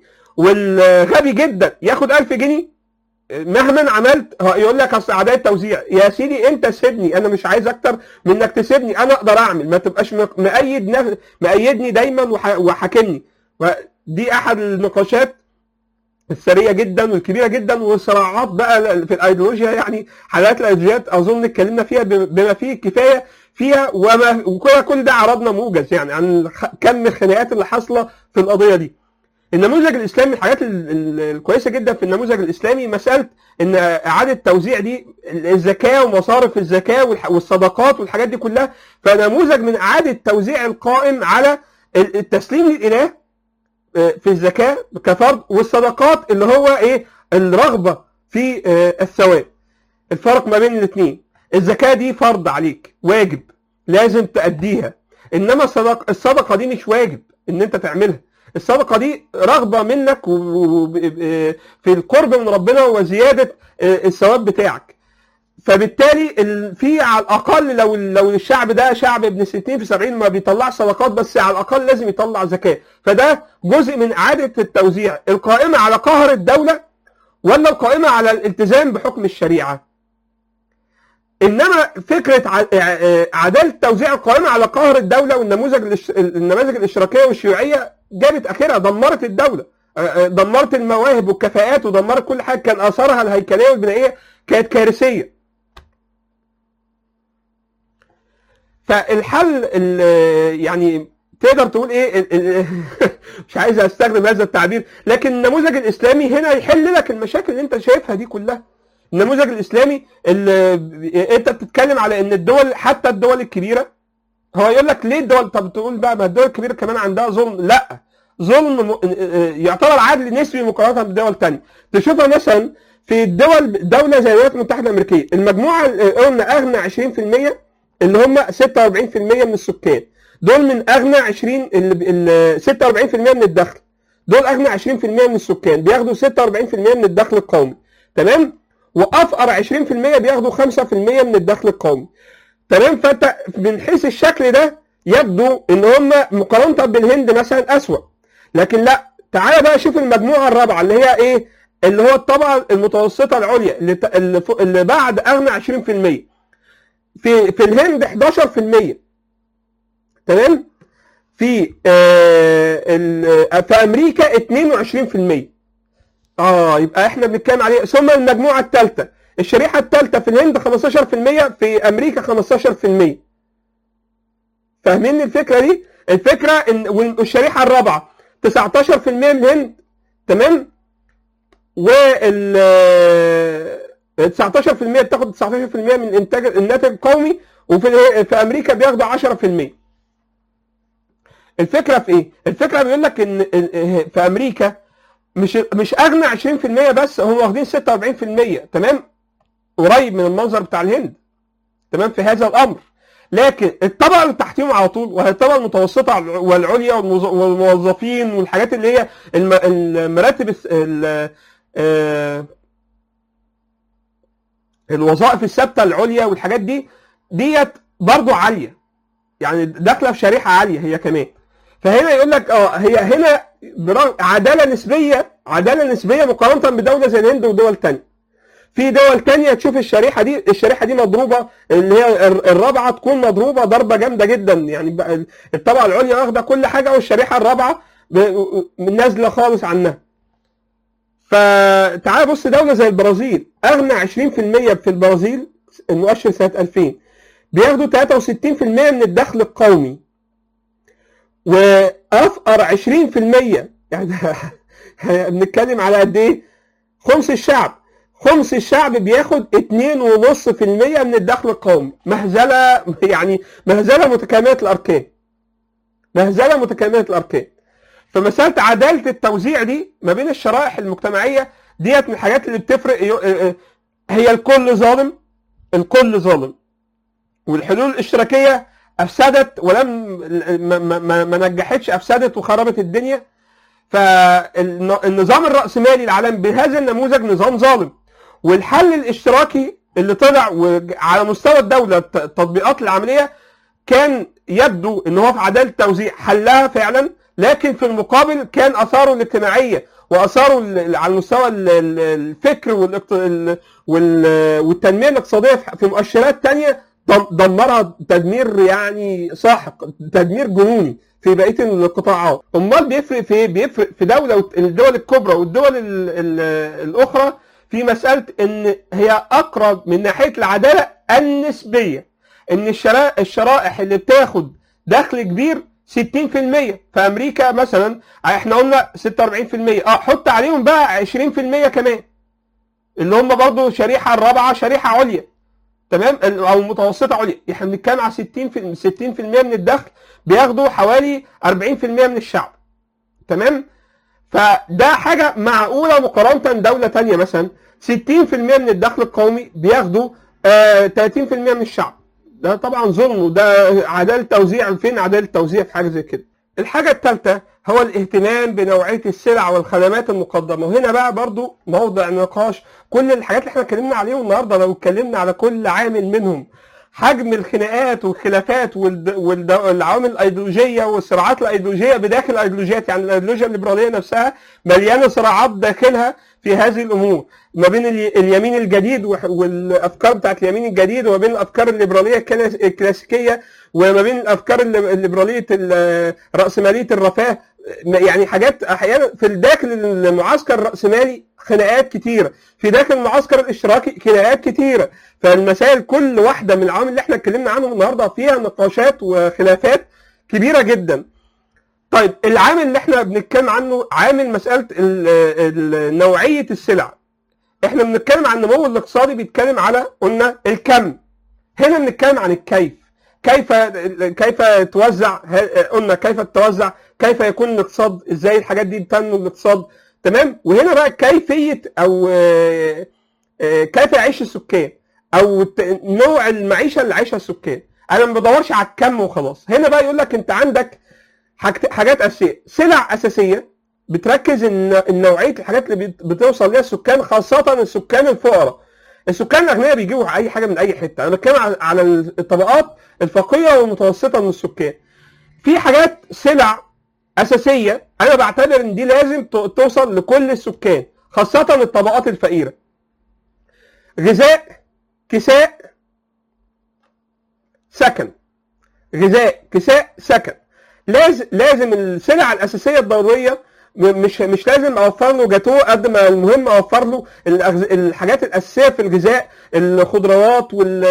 Speaker 1: والغبي جدا ياخد 1000 جنيه مهما عملت هو يقول لك اصل عداله توزيع يا سيدي انت سيبني انا مش عايز اكتر من انك تسيبني انا اقدر اعمل ما تبقاش مق- مقيد نف- مقيدني دايما وح- وحاكمني دي احد النقاشات الثريه جدا والكبيره جدا والصراعات بقى في الايديولوجيا يعني حلقات الايديولوجيات اظن اتكلمنا فيها بما فيه الكفايه فيها وما وكل كل ده عرضنا موجز يعني عن الخ- كم الخناقات اللي حاصله في القضيه دي. النموذج الاسلامي الحاجات ال- ال- الكويسه جدا في النموذج الاسلامي مساله ان اعاده توزيع دي الزكاه ومصارف الزكاه والح- والصدقات والحاجات دي كلها فنموذج من اعاده توزيع القائم على ال- التسليم للاله آه، في الزكاه كفرض والصدقات اللي هو ايه الرغبه في آه، الثواب الفرق ما بين الاثنين الزكاه دي فرض عليك واجب لازم تأديها انما الصدقه الصدقه دي مش واجب ان انت تعملها الصدقه دي رغبه منك و- و- ب- في القرب من ربنا وزياده آه، الثواب بتاعك فبالتالي ال- في على الاقل لو لو الشعب ده شعب ابن 60 في 70 ما بيطلعش صدقات بس على الاقل لازم يطلع زكاه فده جزء من اعاده التوزيع القائمه على قهر الدوله ولا القائمه على الالتزام بحكم الشريعه انما فكره ع- ع- عداله توزيع القائمه على قهر الدوله والنموذج الاش- النماذج الاشتراكيه والشيوعيه جابت اخرها دمرت الدوله آه، آه، دمرت المواهب والكفاءات ودمرت كل حاجه كان اثارها الهيكليه والبنائيه كانت كارثيه فالحل ال- يعني تقدر تقول ايه ال- ال- مش عايز استخدم هذا التعبير لكن النموذج الاسلامي هنا يحل لك المشاكل اللي انت شايفها دي كلها النموذج الاسلامي اللي انت بتتكلم على ان الدول حتى الدول الكبيره هو يقول لك ليه الدول طب تقول بقى ما الدول الكبيره كمان عندها ظلم لا ظلم م- يعتبر عدل نسبي مقارنه بدول تانية تشوفها مثلا في الدول دوله زي الولايات المتحده الامريكيه المجموعه اللي قلنا اغنى 20% اللي هم 46% من السكان دول من اغنى 20 ال 46% من الدخل دول اغنى 20% من السكان بياخدوا 46% من الدخل القومي تمام وافقر 20% بياخدوا 5% من الدخل القومي تمام فانت من حيث الشكل ده يبدو ان هم مقارنه بالهند مثلا اسوأ لكن لا تعالى بقى شوف المجموعه الرابعه اللي هي ايه اللي هو الطبقه المتوسطه العليا اللي, ت- اللي, فوق- اللي بعد اغنى 20% في في الهند 11% تمام في آه ال- في امريكا 22% اه يبقى احنا بنتكلم عليه ثم المجموعه الثالثه الشريحه الثالثه في الهند 15% في امريكا 15% فاهمين الفكره دي الفكره ان والشريحه الرابعه 19% من الهند تمام وال 19% بتاخد 19% من انتاج الناتج القومي وفي في امريكا بياخدوا 10% الفكره في ايه؟ الفكره بيقول لك ان في امريكا مش مش اغنى 20% بس هم واخدين 46% تمام؟ قريب من المنظر بتاع الهند تمام في هذا الامر لكن الطبقه اللي تحتيهم على طول وهي الطبقه المتوسطه والعليا والموظ- والموظفين والحاجات اللي هي الم- المراتب الس- ال- آه، الوظائف الثابته العليا والحاجات دي ديت برضو عاليه يعني داخله في شريحه عاليه هي كمان فهنا يقول لك اه هي هنا برغم عداله نسبيه عداله نسبيه مقارنه بدوله زي الهند ودول تانية في دول تانية تشوف الشريحه دي الشريحه دي مضروبه اللي هي الر- الرابعه تكون مضروبه ضربه جامده جدا يعني بقى الطبقه العليا واخده كل حاجه والشريحه الرابعه ب- نازله خالص عنها فتعال بص دوله زي البرازيل اغنى 20% في البرازيل المؤشر سنه 2000 بياخدوا 63% من الدخل القومي وافقر 20% يعني بنتكلم على قد ايه؟ خمس الشعب خمس الشعب بياخد 2.5% من الدخل القومي مهزله يعني مهزله متكامله الاركان مهزله متكامله الاركان فمساله عداله التوزيع دي ما بين الشرائح المجتمعيه ديت من الحاجات اللي بتفرق يو- هي الكل ظالم الكل ظالم والحلول الاشتراكيه افسدت ولم ما, ما, ما, ما نجحتش افسدت وخربت الدنيا فالنظام الرأسمالي العالمي بهذا النموذج نظام ظالم والحل الاشتراكي اللي طلع وج- على مستوى الدولة الت- التطبيقات العملية كان يبدو ان هو في عدالة توزيع حلها فعلا لكن في المقابل كان اثاره الاجتماعية واثاره ال- على مستوى ال- ال- الفكر والاقت- ال- وال- والتنمية الاقتصادية في- في مؤشرات تانية دم- دمرها تدمير يعني ساحق تدمير جنوني في بقيه القطاعات امال بيفرق في ايه بيفرق في دوله وت- الدول الكبرى والدول ال ال الاخرى في مساله ان هي اقرب من ناحيه العداله النسبيه ان الشرائح الشرائح اللي بتاخد دخل كبير 60% في امريكا مثلا احنا قلنا 46% اه حط عليهم بقى 20% كمان اللي هم برضو شريحه الرابعه شريحه عليا تمام او متوسطه عليا احنا بنتكلم على 60 في 60% من الدخل بياخدوا حوالي 40% من الشعب تمام فده حاجه معقوله مقارنه دوله تانية مثلا 60% من الدخل القومي بياخدوا آه 30% من الشعب ده طبعا ظلم وده عداله توزيع فين عداله توزيع في حاجه زي كده الحاجه الثالثه هو الاهتمام بنوعيه السلع والخدمات المقدمه وهنا بقى برضو موضع نقاش كل الحاجات اللي احنا اتكلمنا عليهم النهارده لو اتكلمنا على كل عامل منهم حجم الخناقات والخلافات والعوامل الايديولوجيه والصراعات الايديولوجيه بداخل الايديولوجيات يعني الايديولوجيا الليبراليه نفسها مليانه صراعات داخلها في هذه الامور ما بين الي- اليمين الجديد وح- والافكار بتاعت اليمين الجديد وما بين الافكار الليبراليه الكلاس- الكلاسيكيه وما بين الافكار اللي- الليبراليه ال- راسماليه الرفاه يعني حاجات احيانا في داخل المعسكر الراسمالي خناقات كتيره في داخل المعسكر الاشتراكي خناقات كتيره فالمسائل كل واحده من العوامل اللي احنا اتكلمنا عنهم النهارده فيها نقاشات وخلافات كبيره جدا طيب العامل اللي احنا بنتكلم عنه عامل مساله ال- ال- نوعيه السلع احنا بنتكلم عن النمو الاقتصادي بيتكلم على قلنا الكم هنا بنتكلم عن الكيف كيف كيف توزع ه- قلنا كيف تتوزع كيف يكون الاقتصاد ازاي الحاجات دي بتنمو الاقتصاد تمام وهنا بقى كيفيه او آه، آه، كيف يعيش السكان او ت- نوع المعيشه اللي عايشها السكان انا ما بدورش على الكم وخلاص هنا بقى يقول لك انت عندك حاجت- حاجات اساسيه سلع اساسيه بتركز ان إن نوعيه الحاجات اللي بت- بتوصل ليها السكان خاصه السكان الفقراء السكان الاغنياء بيجيبوا اي حاجه من اي حته انا بتكلم على- على الطبقات الفقيره والمتوسطه من السكان في حاجات سلع اساسيه انا بعتبر ان دي لازم ت- توصل لكل السكان خاصه الطبقات الفقيره غذاء كساء سكن غذاء كساء سكن لازم لازم السلع الاساسيه الضروريه م- مش مش لازم اوفر له جاتوه قد ما المهم اوفر له الأغز- الحاجات الاساسيه في الغذاء الخضروات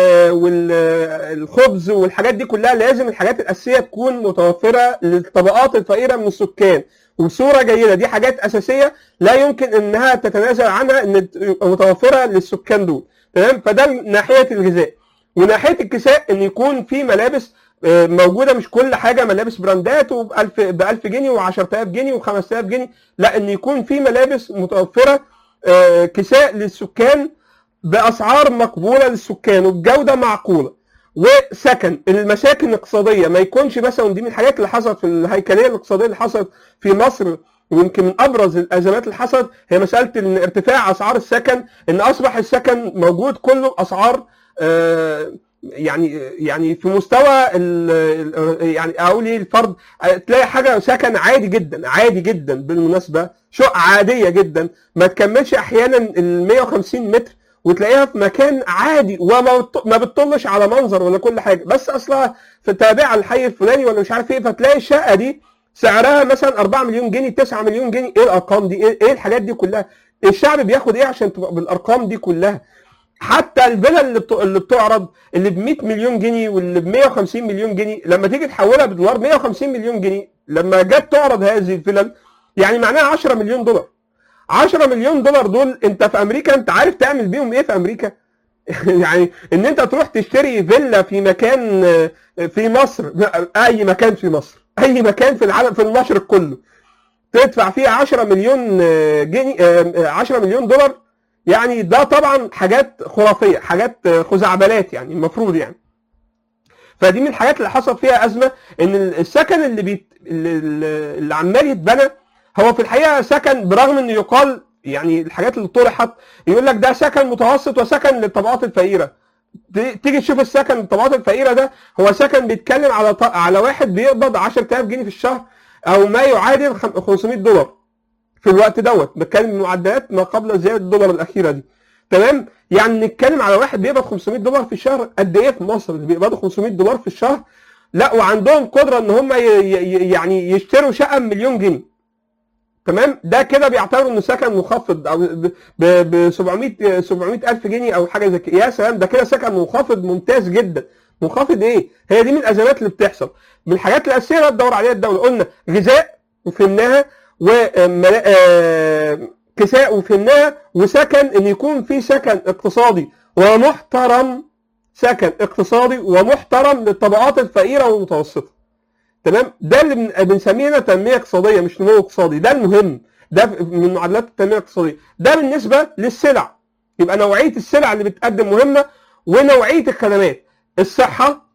Speaker 1: والخبز والحاجات دي كلها لازم الحاجات الاساسيه تكون متوفره للطبقات الفقيره من السكان وبصوره جيده دي حاجات اساسيه لا يمكن انها تتنازل عنها ان تبقى متوفره للسكان دول تمام فده من ناحيه الغذاء وناحيه الكساء ان يكون في ملابس آه، موجوده مش كل حاجه ملابس براندات وب 1000 ب 1000 جنيه و10000 جنيه و5000 جنيه لا ان يكون في ملابس متوفره آه، كساء للسكان باسعار مقبوله للسكان وبجوده معقوله وسكن المشاكل الاقتصاديه ما يكونش مثلا دي من الحاجات اللي حصلت في الهيكليه الاقتصاديه اللي حصلت في مصر ويمكن من ابرز الازمات اللي حصلت هي مساله ان ارتفاع اسعار السكن ان اصبح السكن موجود كله اسعار آه، يعني يعني في مستوى ال- ال- يعني اقول ايه الفرد تلاقي حاجه سكن عادي جدا عادي جدا بالمناسبه شقه عاديه جدا ما تكملش احيانا ال 150 متر وتلاقيها في مكان عادي وما بت- ما بتطلش على منظر ولا كل حاجه بس اصلها في تابعه للحي الفلاني ولا مش عارف ايه فتلاقي الشقه دي سعرها مثلا 4 مليون جنيه 9 مليون جنيه ايه الارقام دي ايه إيه الحاجات دي كلها الشعب بياخد ايه عشان تبقى بالارقام دي كلها حتى الفيلا اللي بت- اللي بتعرض اللي ب 100 مليون جنيه واللي ب 150 مليون جنيه لما تيجي تحولها بدولار 150 مليون جنيه لما جت تعرض هذه الفيلل يعني معناها 10 مليون دولار 10 مليون دولار دول انت في امريكا انت عارف تعمل بيهم ايه في امريكا يعني ان انت تروح تشتري فيلا في مكان آه، في مصر اي مكان في مصر اي مكان في العالم في المشرق كله تدفع فيها 10 مليون آه، جنيه آه، آه، 10 مليون دولار يعني ده طبعا حاجات خرافيه حاجات آه، خزعبلات يعني المفروض يعني فدي من الحاجات اللي حصل فيها ازمه ان السكن اللي بيت اللي, اللي عمال يتبنى هو في الحقيقه سكن برغم انه يقال يعني الحاجات اللي طرحت يقول لك ده سكن متوسط وسكن للطبقات الفقيره ت- تيجي تشوف السكن الطبقات الفقيره ده هو سكن بيتكلم على ط- على واحد بيقبض 10000 جنيه في الشهر او ما يعادل خم- 500 دولار في الوقت دوت بتكلم معدلات ما قبل زياده الدولار الاخيره دي تمام يعني نتكلم على واحد بيقبض 500 دولار في الشهر قد ايه في مصر اللي بيقبضوا 500 دولار في الشهر لا وعندهم قدره ان هم ي- ي- يعني يشتروا شقه بمليون جنيه تمام ده كده بيعتبروا انه سكن مخفض او ب 700 700 الف جنيه او حاجه زي كده يا سلام ده كده سكن منخفض ممتاز جدا منخفض ايه هي دي من الازمات اللي بتحصل من الحاجات الاساسيه اللي تدور عليها الدوله قلنا غذاء وفهمناها وكساء وفهمناها وسكن ان يكون في سكن اقتصادي ومحترم سكن اقتصادي ومحترم للطبقات الفقيره والمتوسطه تمام ده اللي بن- بنسميه هنا تنميه اقتصاديه مش نمو اقتصادي ده المهم ده من معادلات التنميه الاقتصاديه ده بالنسبه للسلع يبقى نوعيه السلع اللي بتقدم مهمه ونوعيه الخدمات الصحه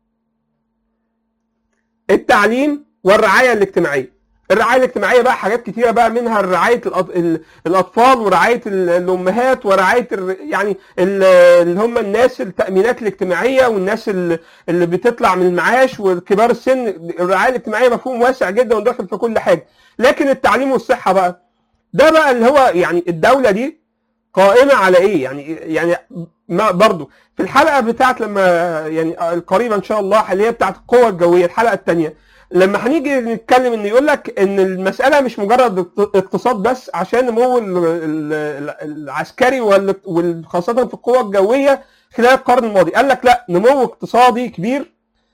Speaker 1: التعليم والرعايه الاجتماعيه الرعايه الاجتماعيه بقى حاجات كتيره بقى منها رعايه الأط- ال- الاطفال ورعايه ال- الامهات ورعايه الر- يعني ال- اللي هم الناس التامينات الاجتماعيه والناس ال- اللي بتطلع من المعاش وكبار السن الرعايه الاجتماعيه مفهوم واسع جدا وداخل في كل حاجه لكن التعليم والصحه بقى ده بقى اللي هو يعني الدوله دي قائمه على ايه يعني يعني ما برضو في الحلقه بتاعت لما يعني القريبه ان شاء الله اللي هي بتاعت القوه الجويه الحلقه الثانيه لما هنيجي نتكلم ان يقول لك ان المساله مش مجرد اقتصاد بس عشان نمو ال- ال- ال- العسكري وال- وخاصه في القوه الجويه خلال القرن الماضي قال لك لا نمو اقتصادي كبير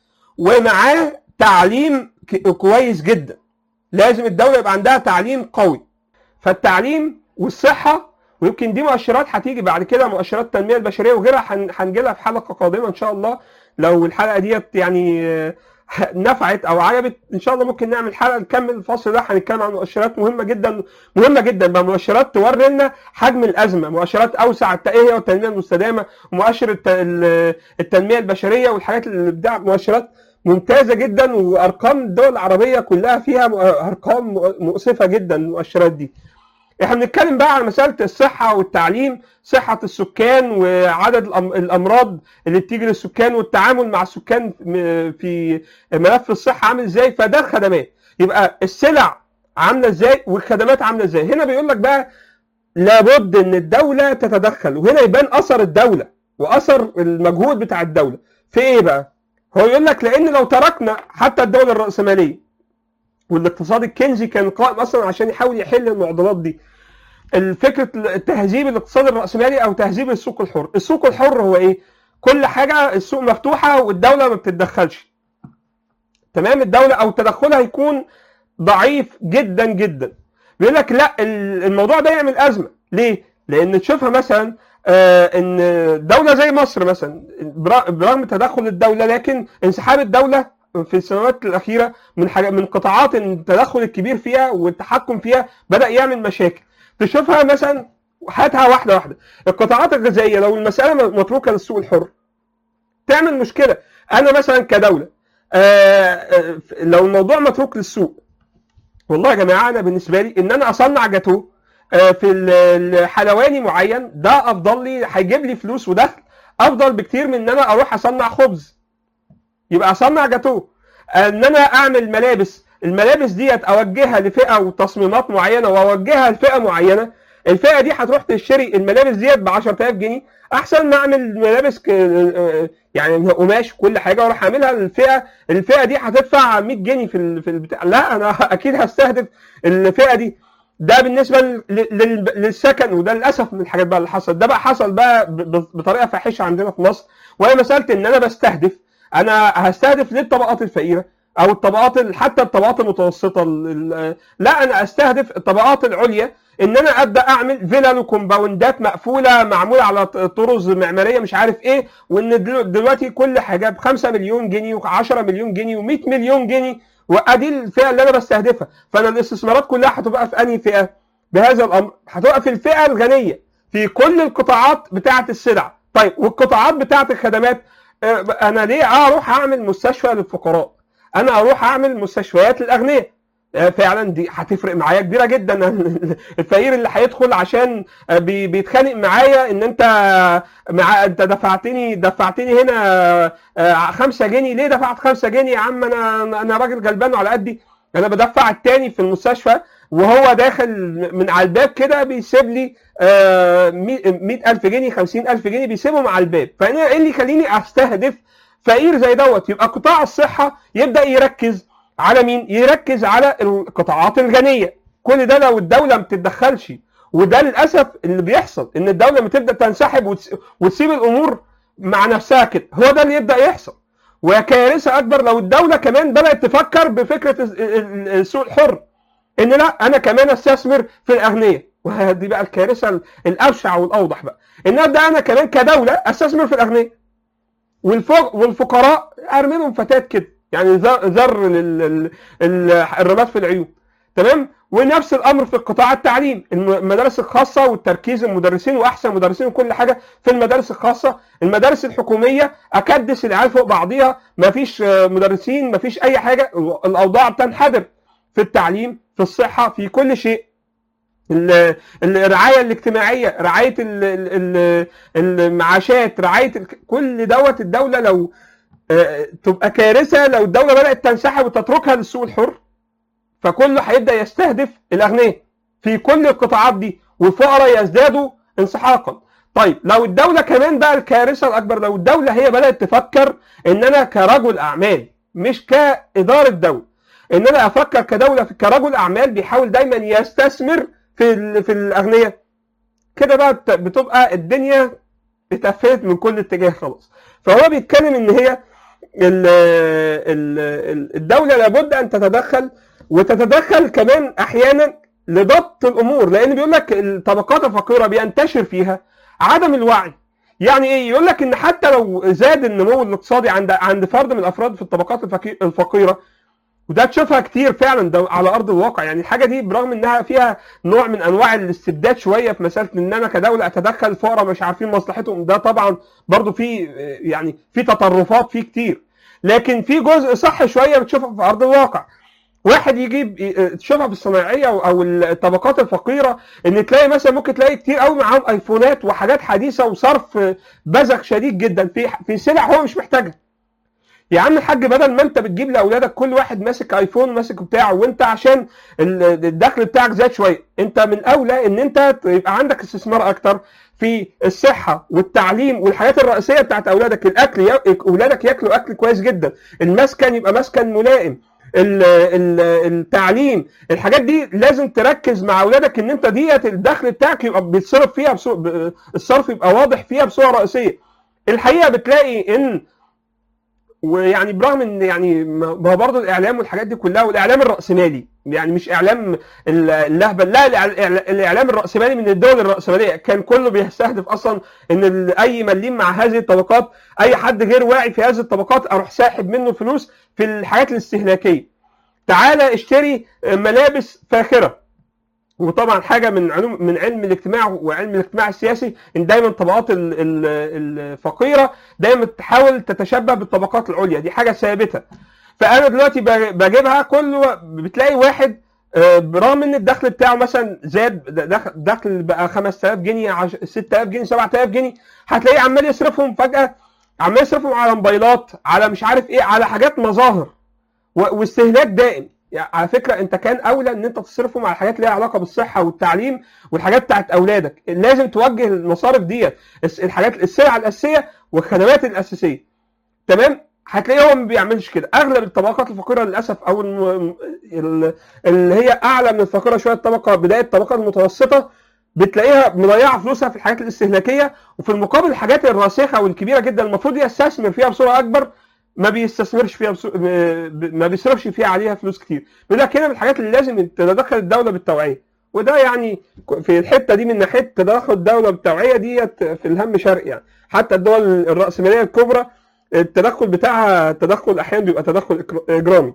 Speaker 1: ومعاه تعليم ك- كويس جدا لازم الدوله يبقى عندها تعليم قوي فالتعليم والصحه ويمكن دي مؤشرات هتيجي بعد كده مؤشرات التنميه البشريه وغيرها هن- هنجي لها في حلقه قادمه ان شاء الله لو الحلقه ديت يعني آه، نفعت او عجبت ان شاء الله ممكن نعمل حلقه نكمل الفصل ده هنتكلم عن مؤشرات مهمه جدا مهمه جدا بقى مؤشرات توري لنا حجم الازمه مؤشرات اوسع الت- ايه هي والتنميه المستدامه ومؤشر الت- ال- التنميه البشريه والحاجات اللي بتاع مؤشرات ممتازه جدا وارقام الدول العربيه كلها فيها م- ارقام مؤسفه جدا المؤشرات دي احنا بنتكلم بقى على مساله الصحه والتعليم صحه السكان وعدد الأم- الامراض اللي بتيجي للسكان والتعامل مع السكان م- في ملف الصحه عامل ازاي فده الخدمات يبقى السلع عامله ازاي والخدمات عامله ازاي هنا بيقول لك بقى لابد ان الدوله تتدخل وهنا يبان اثر الدوله واثر المجهود بتاع الدوله في ايه بقى هو يقول لك لان لو تركنا حتى الدوله الراسماليه والاقتصاد الكنزي كان قائم اصلا عشان يحاول يحل المعضلات دي الفكره تهذيب الاقتصاد الراسمالي او تهذيب السوق الحر السوق الحر هو ايه كل حاجه السوق مفتوحه والدوله ما بتتدخلش تمام الدوله او تدخلها يكون ضعيف جدا جدا بيقول لك لا ال- الموضوع ده يعمل ازمه ليه؟ لان تشوفها مثلا آه، ان دوله زي مصر مثلا برا- برغم تدخل الدوله لكن انسحاب الدوله في السنوات الاخيره من حاجة من قطاعات التدخل الكبير فيها والتحكم فيها بدا يعمل مشاكل تشوفها مثلا هاتها واحده واحده القطاعات الغذائيه لو المساله متروكه للسوق الحر تعمل مشكله انا مثلا كدوله آه، آه، لو الموضوع متروك للسوق والله يا جماعه انا بالنسبه لي ان انا اصنع جاتوه آه، في ال- الحلواني معين ده افضل لي هيجيب لي فلوس ودخل افضل بكتير من ان انا اروح اصنع خبز يبقى اصنع جاتوه آه، ان انا اعمل ملابس الملابس ديت اوجهها لفئه وتصميمات معينه واوجهها لفئه معينه الفئه دي هتروح تشتري الملابس ديت ب 10000 جنيه احسن ما اعمل ملابس ك... آه، يعني قماش وكل حاجه واروح اعملها للفئه الفئه دي هتدفع 100 جنيه في ال- في البتاع لا انا اكيد هستهدف الفئه دي ده بالنسبه لل- لل- للسكن وده للاسف من الحاجات بقى اللي حصل ده بقى حصل بقى ب- ب- بطريقه فاحشه عندنا في مصر وهي مساله ان انا بستهدف انا هستهدف للطبقات الفقيره او الطبقات ال- حتى الطبقات المتوسطه ال- ال- لا انا استهدف الطبقات العليا ان انا ابدا اعمل فيلل وكومباوندات مقفوله معموله على ط- طرز معماريه مش عارف ايه وان دلو- دلوقتي كل حاجه ب 5 مليون جنيه و10 مليون جنيه و100 مليون جنيه وادي الفئه اللي انا بستهدفها فانا الاستثمارات كلها هتبقى في انهي فئه بهذا الامر هتبقى في الفئه الغنيه في كل القطاعات بتاعه السلع طيب والقطاعات بتاعه الخدمات آه، انا ليه اروح اعمل مستشفى للفقراء انا اروح اعمل مستشفيات للاغنياء آه، فعلا دي هتفرق معايا كبيره جدا الفقير اللي هيدخل عشان آه، بي- بيتخانق معايا ان انت مع انت دفعتني دفعتني هنا آه، خمسة جنيه ليه دفعت خمسة جنيه يا عم انا انا راجل غلبان وعلى قدي انا بدفع التاني في المستشفى وهو داخل من على الباب كده بيسيب لي آه، مئة ألف جنيه خمسين ألف جنيه بيسيبهم على الباب فأنا إيه اللي يخليني أستهدف فقير زي دوت يبقى قطاع الصحة يبدأ يركز على مين؟ يركز على القطاعات الغنية كل ده لو الدولة ما بتتدخلش وده للأسف اللي بيحصل إن الدولة بتبدأ تنسحب وتس- وتسيب الأمور مع نفسها كده هو ده اللي يبدأ يحصل وكارثة أكبر لو الدولة كمان بدأت تفكر بفكرة ال- ال- السوق الحر ان لا انا كمان استثمر في الاغنياء وهذه بقى الكارثه الابشع والاوضح بقى ان ابدا انا كمان كدوله استثمر في الاغنياء والفوق والفقراء ارمي لهم فتات كده يعني ذر ذر لل- لل- ال- الرماد في العيون تمام ونفس الامر في قطاع التعليم الم- المدارس الخاصه والتركيز المدرسين واحسن مدرسين وكل حاجه في المدارس الخاصه المدارس الحكوميه اكدس العيال فوق بعضيها مفيش آه، مدرسين مفيش اي حاجه الاوضاع بتنحدر في التعليم في الصحه في كل شيء ال- الرعايه الاجتماعيه رعايه ال- ال- ال- المعاشات رعايه ال- كل دوت الدوله لو آه، تبقى كارثه لو الدوله بدات تنسحب وتتركها للسوق الحر فكله هيبدا يستهدف الاغنياء في كل القطاعات دي والفقراء يزدادوا انسحاقا طيب لو الدوله كمان بقى الكارثه الاكبر لو الدوله هي بدات تفكر ان انا كرجل اعمال مش كاداره دوله ان انا افكر كدوله كرجل اعمال بيحاول دايما يستثمر في ال- في الاغنياء كده بقى بت- بتبقى الدنيا اتقفلت من كل اتجاه خلاص فهو بيتكلم ان هي ال- ال- ال- الدوله لابد ان تتدخل وتتدخل كمان احيانا لضبط الامور لان بيقول لك الطبقات الفقيره بينتشر فيها عدم الوعي يعني ايه يقول لك ان حتى لو زاد النمو الاقتصادي عند عند فرد من الافراد في الطبقات الفقي- الفقيره وده تشوفها كتير فعلا ده على ارض الواقع يعني الحاجه دي برغم انها فيها نوع من انواع الاستبداد شويه في مساله ان انا كدوله اتدخل الفقراء مش عارفين مصلحتهم ده طبعا برضو في يعني في تطرفات فيه كتير لكن في جزء صح شويه بتشوفها في ارض الواقع واحد يجيب تشوفها في الصناعيه او أو الطبقات الفقيره ان تلاقي مثلا ممكن تلاقي كتير قوي معاهم ايفونات وحاجات حديثه وصرف بذخ شديد جدا في في سلع هو مش محتاجها يا عم الحاج بدل ما انت بتجيب لاولادك كل واحد ماسك ايفون ماسك بتاعه وانت عشان ال- الدخل بتاعك زاد شويه انت من اولى ان انت يبقى عندك استثمار اكتر في الصحه والتعليم والحاجات الرئيسيه بتاعت اولادك الاكل يا- اولادك ياكلوا اكل كويس جدا المسكن يبقى مسكن ملائم ال- ال- التعليم الحاجات دي لازم تركز مع اولادك ان انت ديت الدخل بتاعك يبقى بيتصرف فيها بصو... ب- الصرف يبقى واضح فيها بصوره رئيسيه الحقيقه بتلاقي ان ويعني برغم ان يعني ما هو برضه الاعلام والحاجات دي كلها والاعلام الراسمالي يعني مش اعلام اللهبل لا الإعلا- الاعلام الراسمالي من الدول الراسماليه كان كله بيستهدف اصلا ان ال- اي مليم مع هذه الطبقات اي حد غير واعي في هذه الطبقات اروح ساحب منه فلوس في الحاجات الاستهلاكيه تعالى اشتري ملابس فاخره وطبعا حاجه من علوم من علم الاجتماع وعلم الاجتماع السياسي ان دايما الطبقات ال- ال- الفقيره دايما تحاول تتشبه بالطبقات العليا دي حاجه ثابته فانا دلوقتي ب- بجيبها كل بتلاقي واحد آه، برغم ان الدخل بتاعه مثلا زاد دخل, دخل بقى 5000 جنيه عش- 6000 جنيه 7000 جنيه هتلاقيه عمال يصرفهم فجاه عمال يصرفهم على موبايلات على مش عارف ايه على حاجات مظاهر و- واستهلاك دائم يعني على فكره انت كان اولى ان انت تصرفهم على حاجات ليها علاقه بالصحه والتعليم والحاجات بتاعت اولادك لازم توجه المصارف ديت الس- الحاجات السلع الاساسيه والخدمات الاساسيه تمام هتلاقيه هو ما بيعملش كده اغلب الطبقات الفقيره للاسف او الم... ال- اللي هي اعلى من الفقيره شويه الطبقه بدايه الطبقه المتوسطه بتلاقيها مضيعه فلوسها في الحاجات الاستهلاكيه وفي المقابل الحاجات الراسخه والكبيره جدا المفروض يستثمر فيها بصوره اكبر ما بيستثمرش فيها بسو... ب- ما بيصرفش فيها عليها فلوس كتير بيقول لك هنا من الحاجات اللي لازم تتدخل الدوله بالتوعيه وده يعني في الحته دي من ناحيه تدخل الدوله بالتوعيه ديت في الهم شرقي يعني حتى الدول الراسماليه الكبرى التدخل بتاعها تدخل احيانا بيبقى تدخل إكر- اجرامي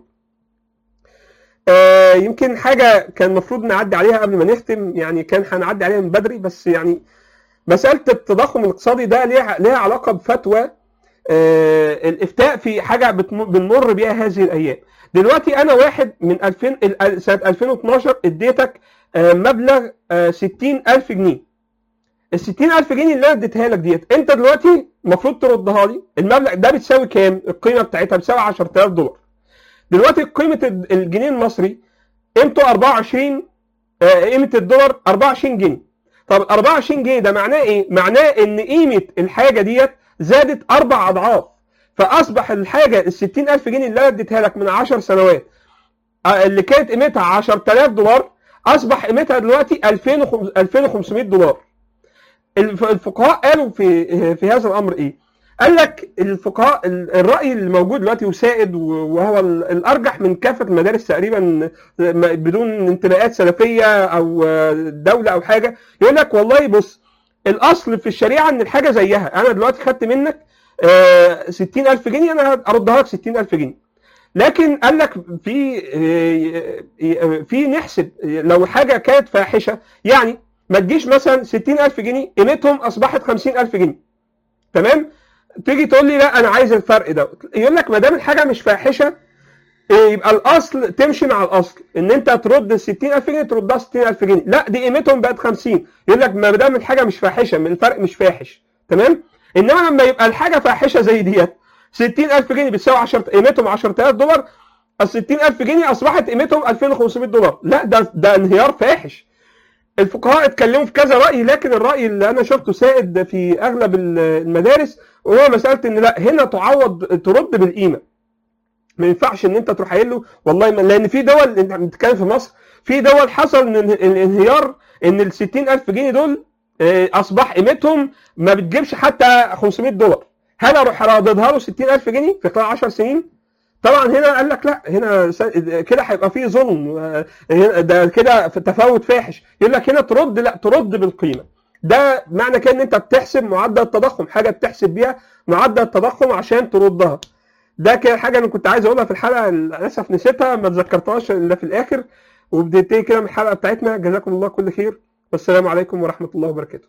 Speaker 1: آه، يمكن حاجه كان المفروض نعدي عليها قبل ما نختم يعني كان هنعدي عليها من بدري بس يعني مساله التضخم الاقتصادي ده ليها ليها علاقه بفتوى آه، الافتاء في حاجه بتم- بنمر بيها هذه الايام دلوقتي انا واحد من 2000 ال- سنه 2012 اديتك آه، مبلغ آه، 60000 جنيه ال 60000 جنيه اللي انا اديتها لك ديت انت دلوقتي المفروض تردها لي المبلغ ده بتساوي كام القيمه بتاعتها بتساوي 10000 دولار دلوقتي قيمه ال- الجنيه المصري قيمته 24 آه، قيمه الدولار 24 جنيه طب 24 جنيه ده معناه ايه معناه ان قيمه الحاجه ديت زادت اربع اضعاف فاصبح الحاجه ال 60000 جنيه اللي انا اديتها لك من 10 سنوات آه، اللي كانت قيمتها 10000 دولار اصبح قيمتها دلوقتي 2500 2500 دولار الف- الفقهاء قالوا في في هذا الامر ايه؟ قال لك الفقهاء ال- الراي اللي موجود دلوقتي وسائد و- وهو ال- الارجح من كافه المدارس تقريبا م- بدون انتماءات سلفيه او دوله او حاجه يقول لك والله بص الاصل في الشريعه ان الحاجه زيها انا دلوقتي خدت منك آه، 60000 جنيه انا اردها لك 60000 جنيه لكن قال لك في آه، في نحسب لو حاجه كانت فاحشه يعني ما تجيش مثلا 60000 جنيه قيمتهم اصبحت 50000 جنيه تمام تيجي تقول لي لا انا عايز الفرق ده يقول لك ما دام الحاجه مش فاحشه إيه، يبقى الاصل تمشي مع الاصل ان انت ترد ال 60000 جنيه تردها 60000 جنيه لا دي قيمتهم بقت 50 يقول لك ما دام الحاجه مش فاحشه من الفرق مش فاحش تمام انما لما يبقى الحاجه فاحشه زي ديت 60000 جنيه بتساوي 10 قيمتهم 10000 دولار ال 60000 جنيه اصبحت قيمتهم 2500 دولار لا ده ده انهيار فاحش الفقهاء اتكلموا في كذا راي لكن الراي اللي انا شفته سائد في اغلب المدارس وهو مساله ان لا هنا تعوض ترد بالقيمه ما ينفعش ان انت تروح قايل له والله ما لان في دول انت بتتكلم في مصر في دول حصل ان الانهيار ان ال 60000 جنيه دول آه، اصبح قيمتهم ما بتجيبش حتى 500 دولار هل اروح رددها له 60000 جنيه في خلال 10 سنين طبعا هنا قال لك لا هنا س- كده هيبقى فيه ظلم آه، هنا- ده كده في تفاوت فاحش يقول لك هنا ترد لا ترد بالقيمه ده معنى كده ان انت بتحسب معدل التضخم حاجه بتحسب بيها معدل التضخم عشان تردها ده كده حاجه انا كنت عايز اقولها في الحلقه للاسف نسيتها ما اتذكرتهاش الا في الاخر وبننتهي كده من الحلقه بتاعتنا جزاكم الله كل خير والسلام عليكم ورحمه الله وبركاته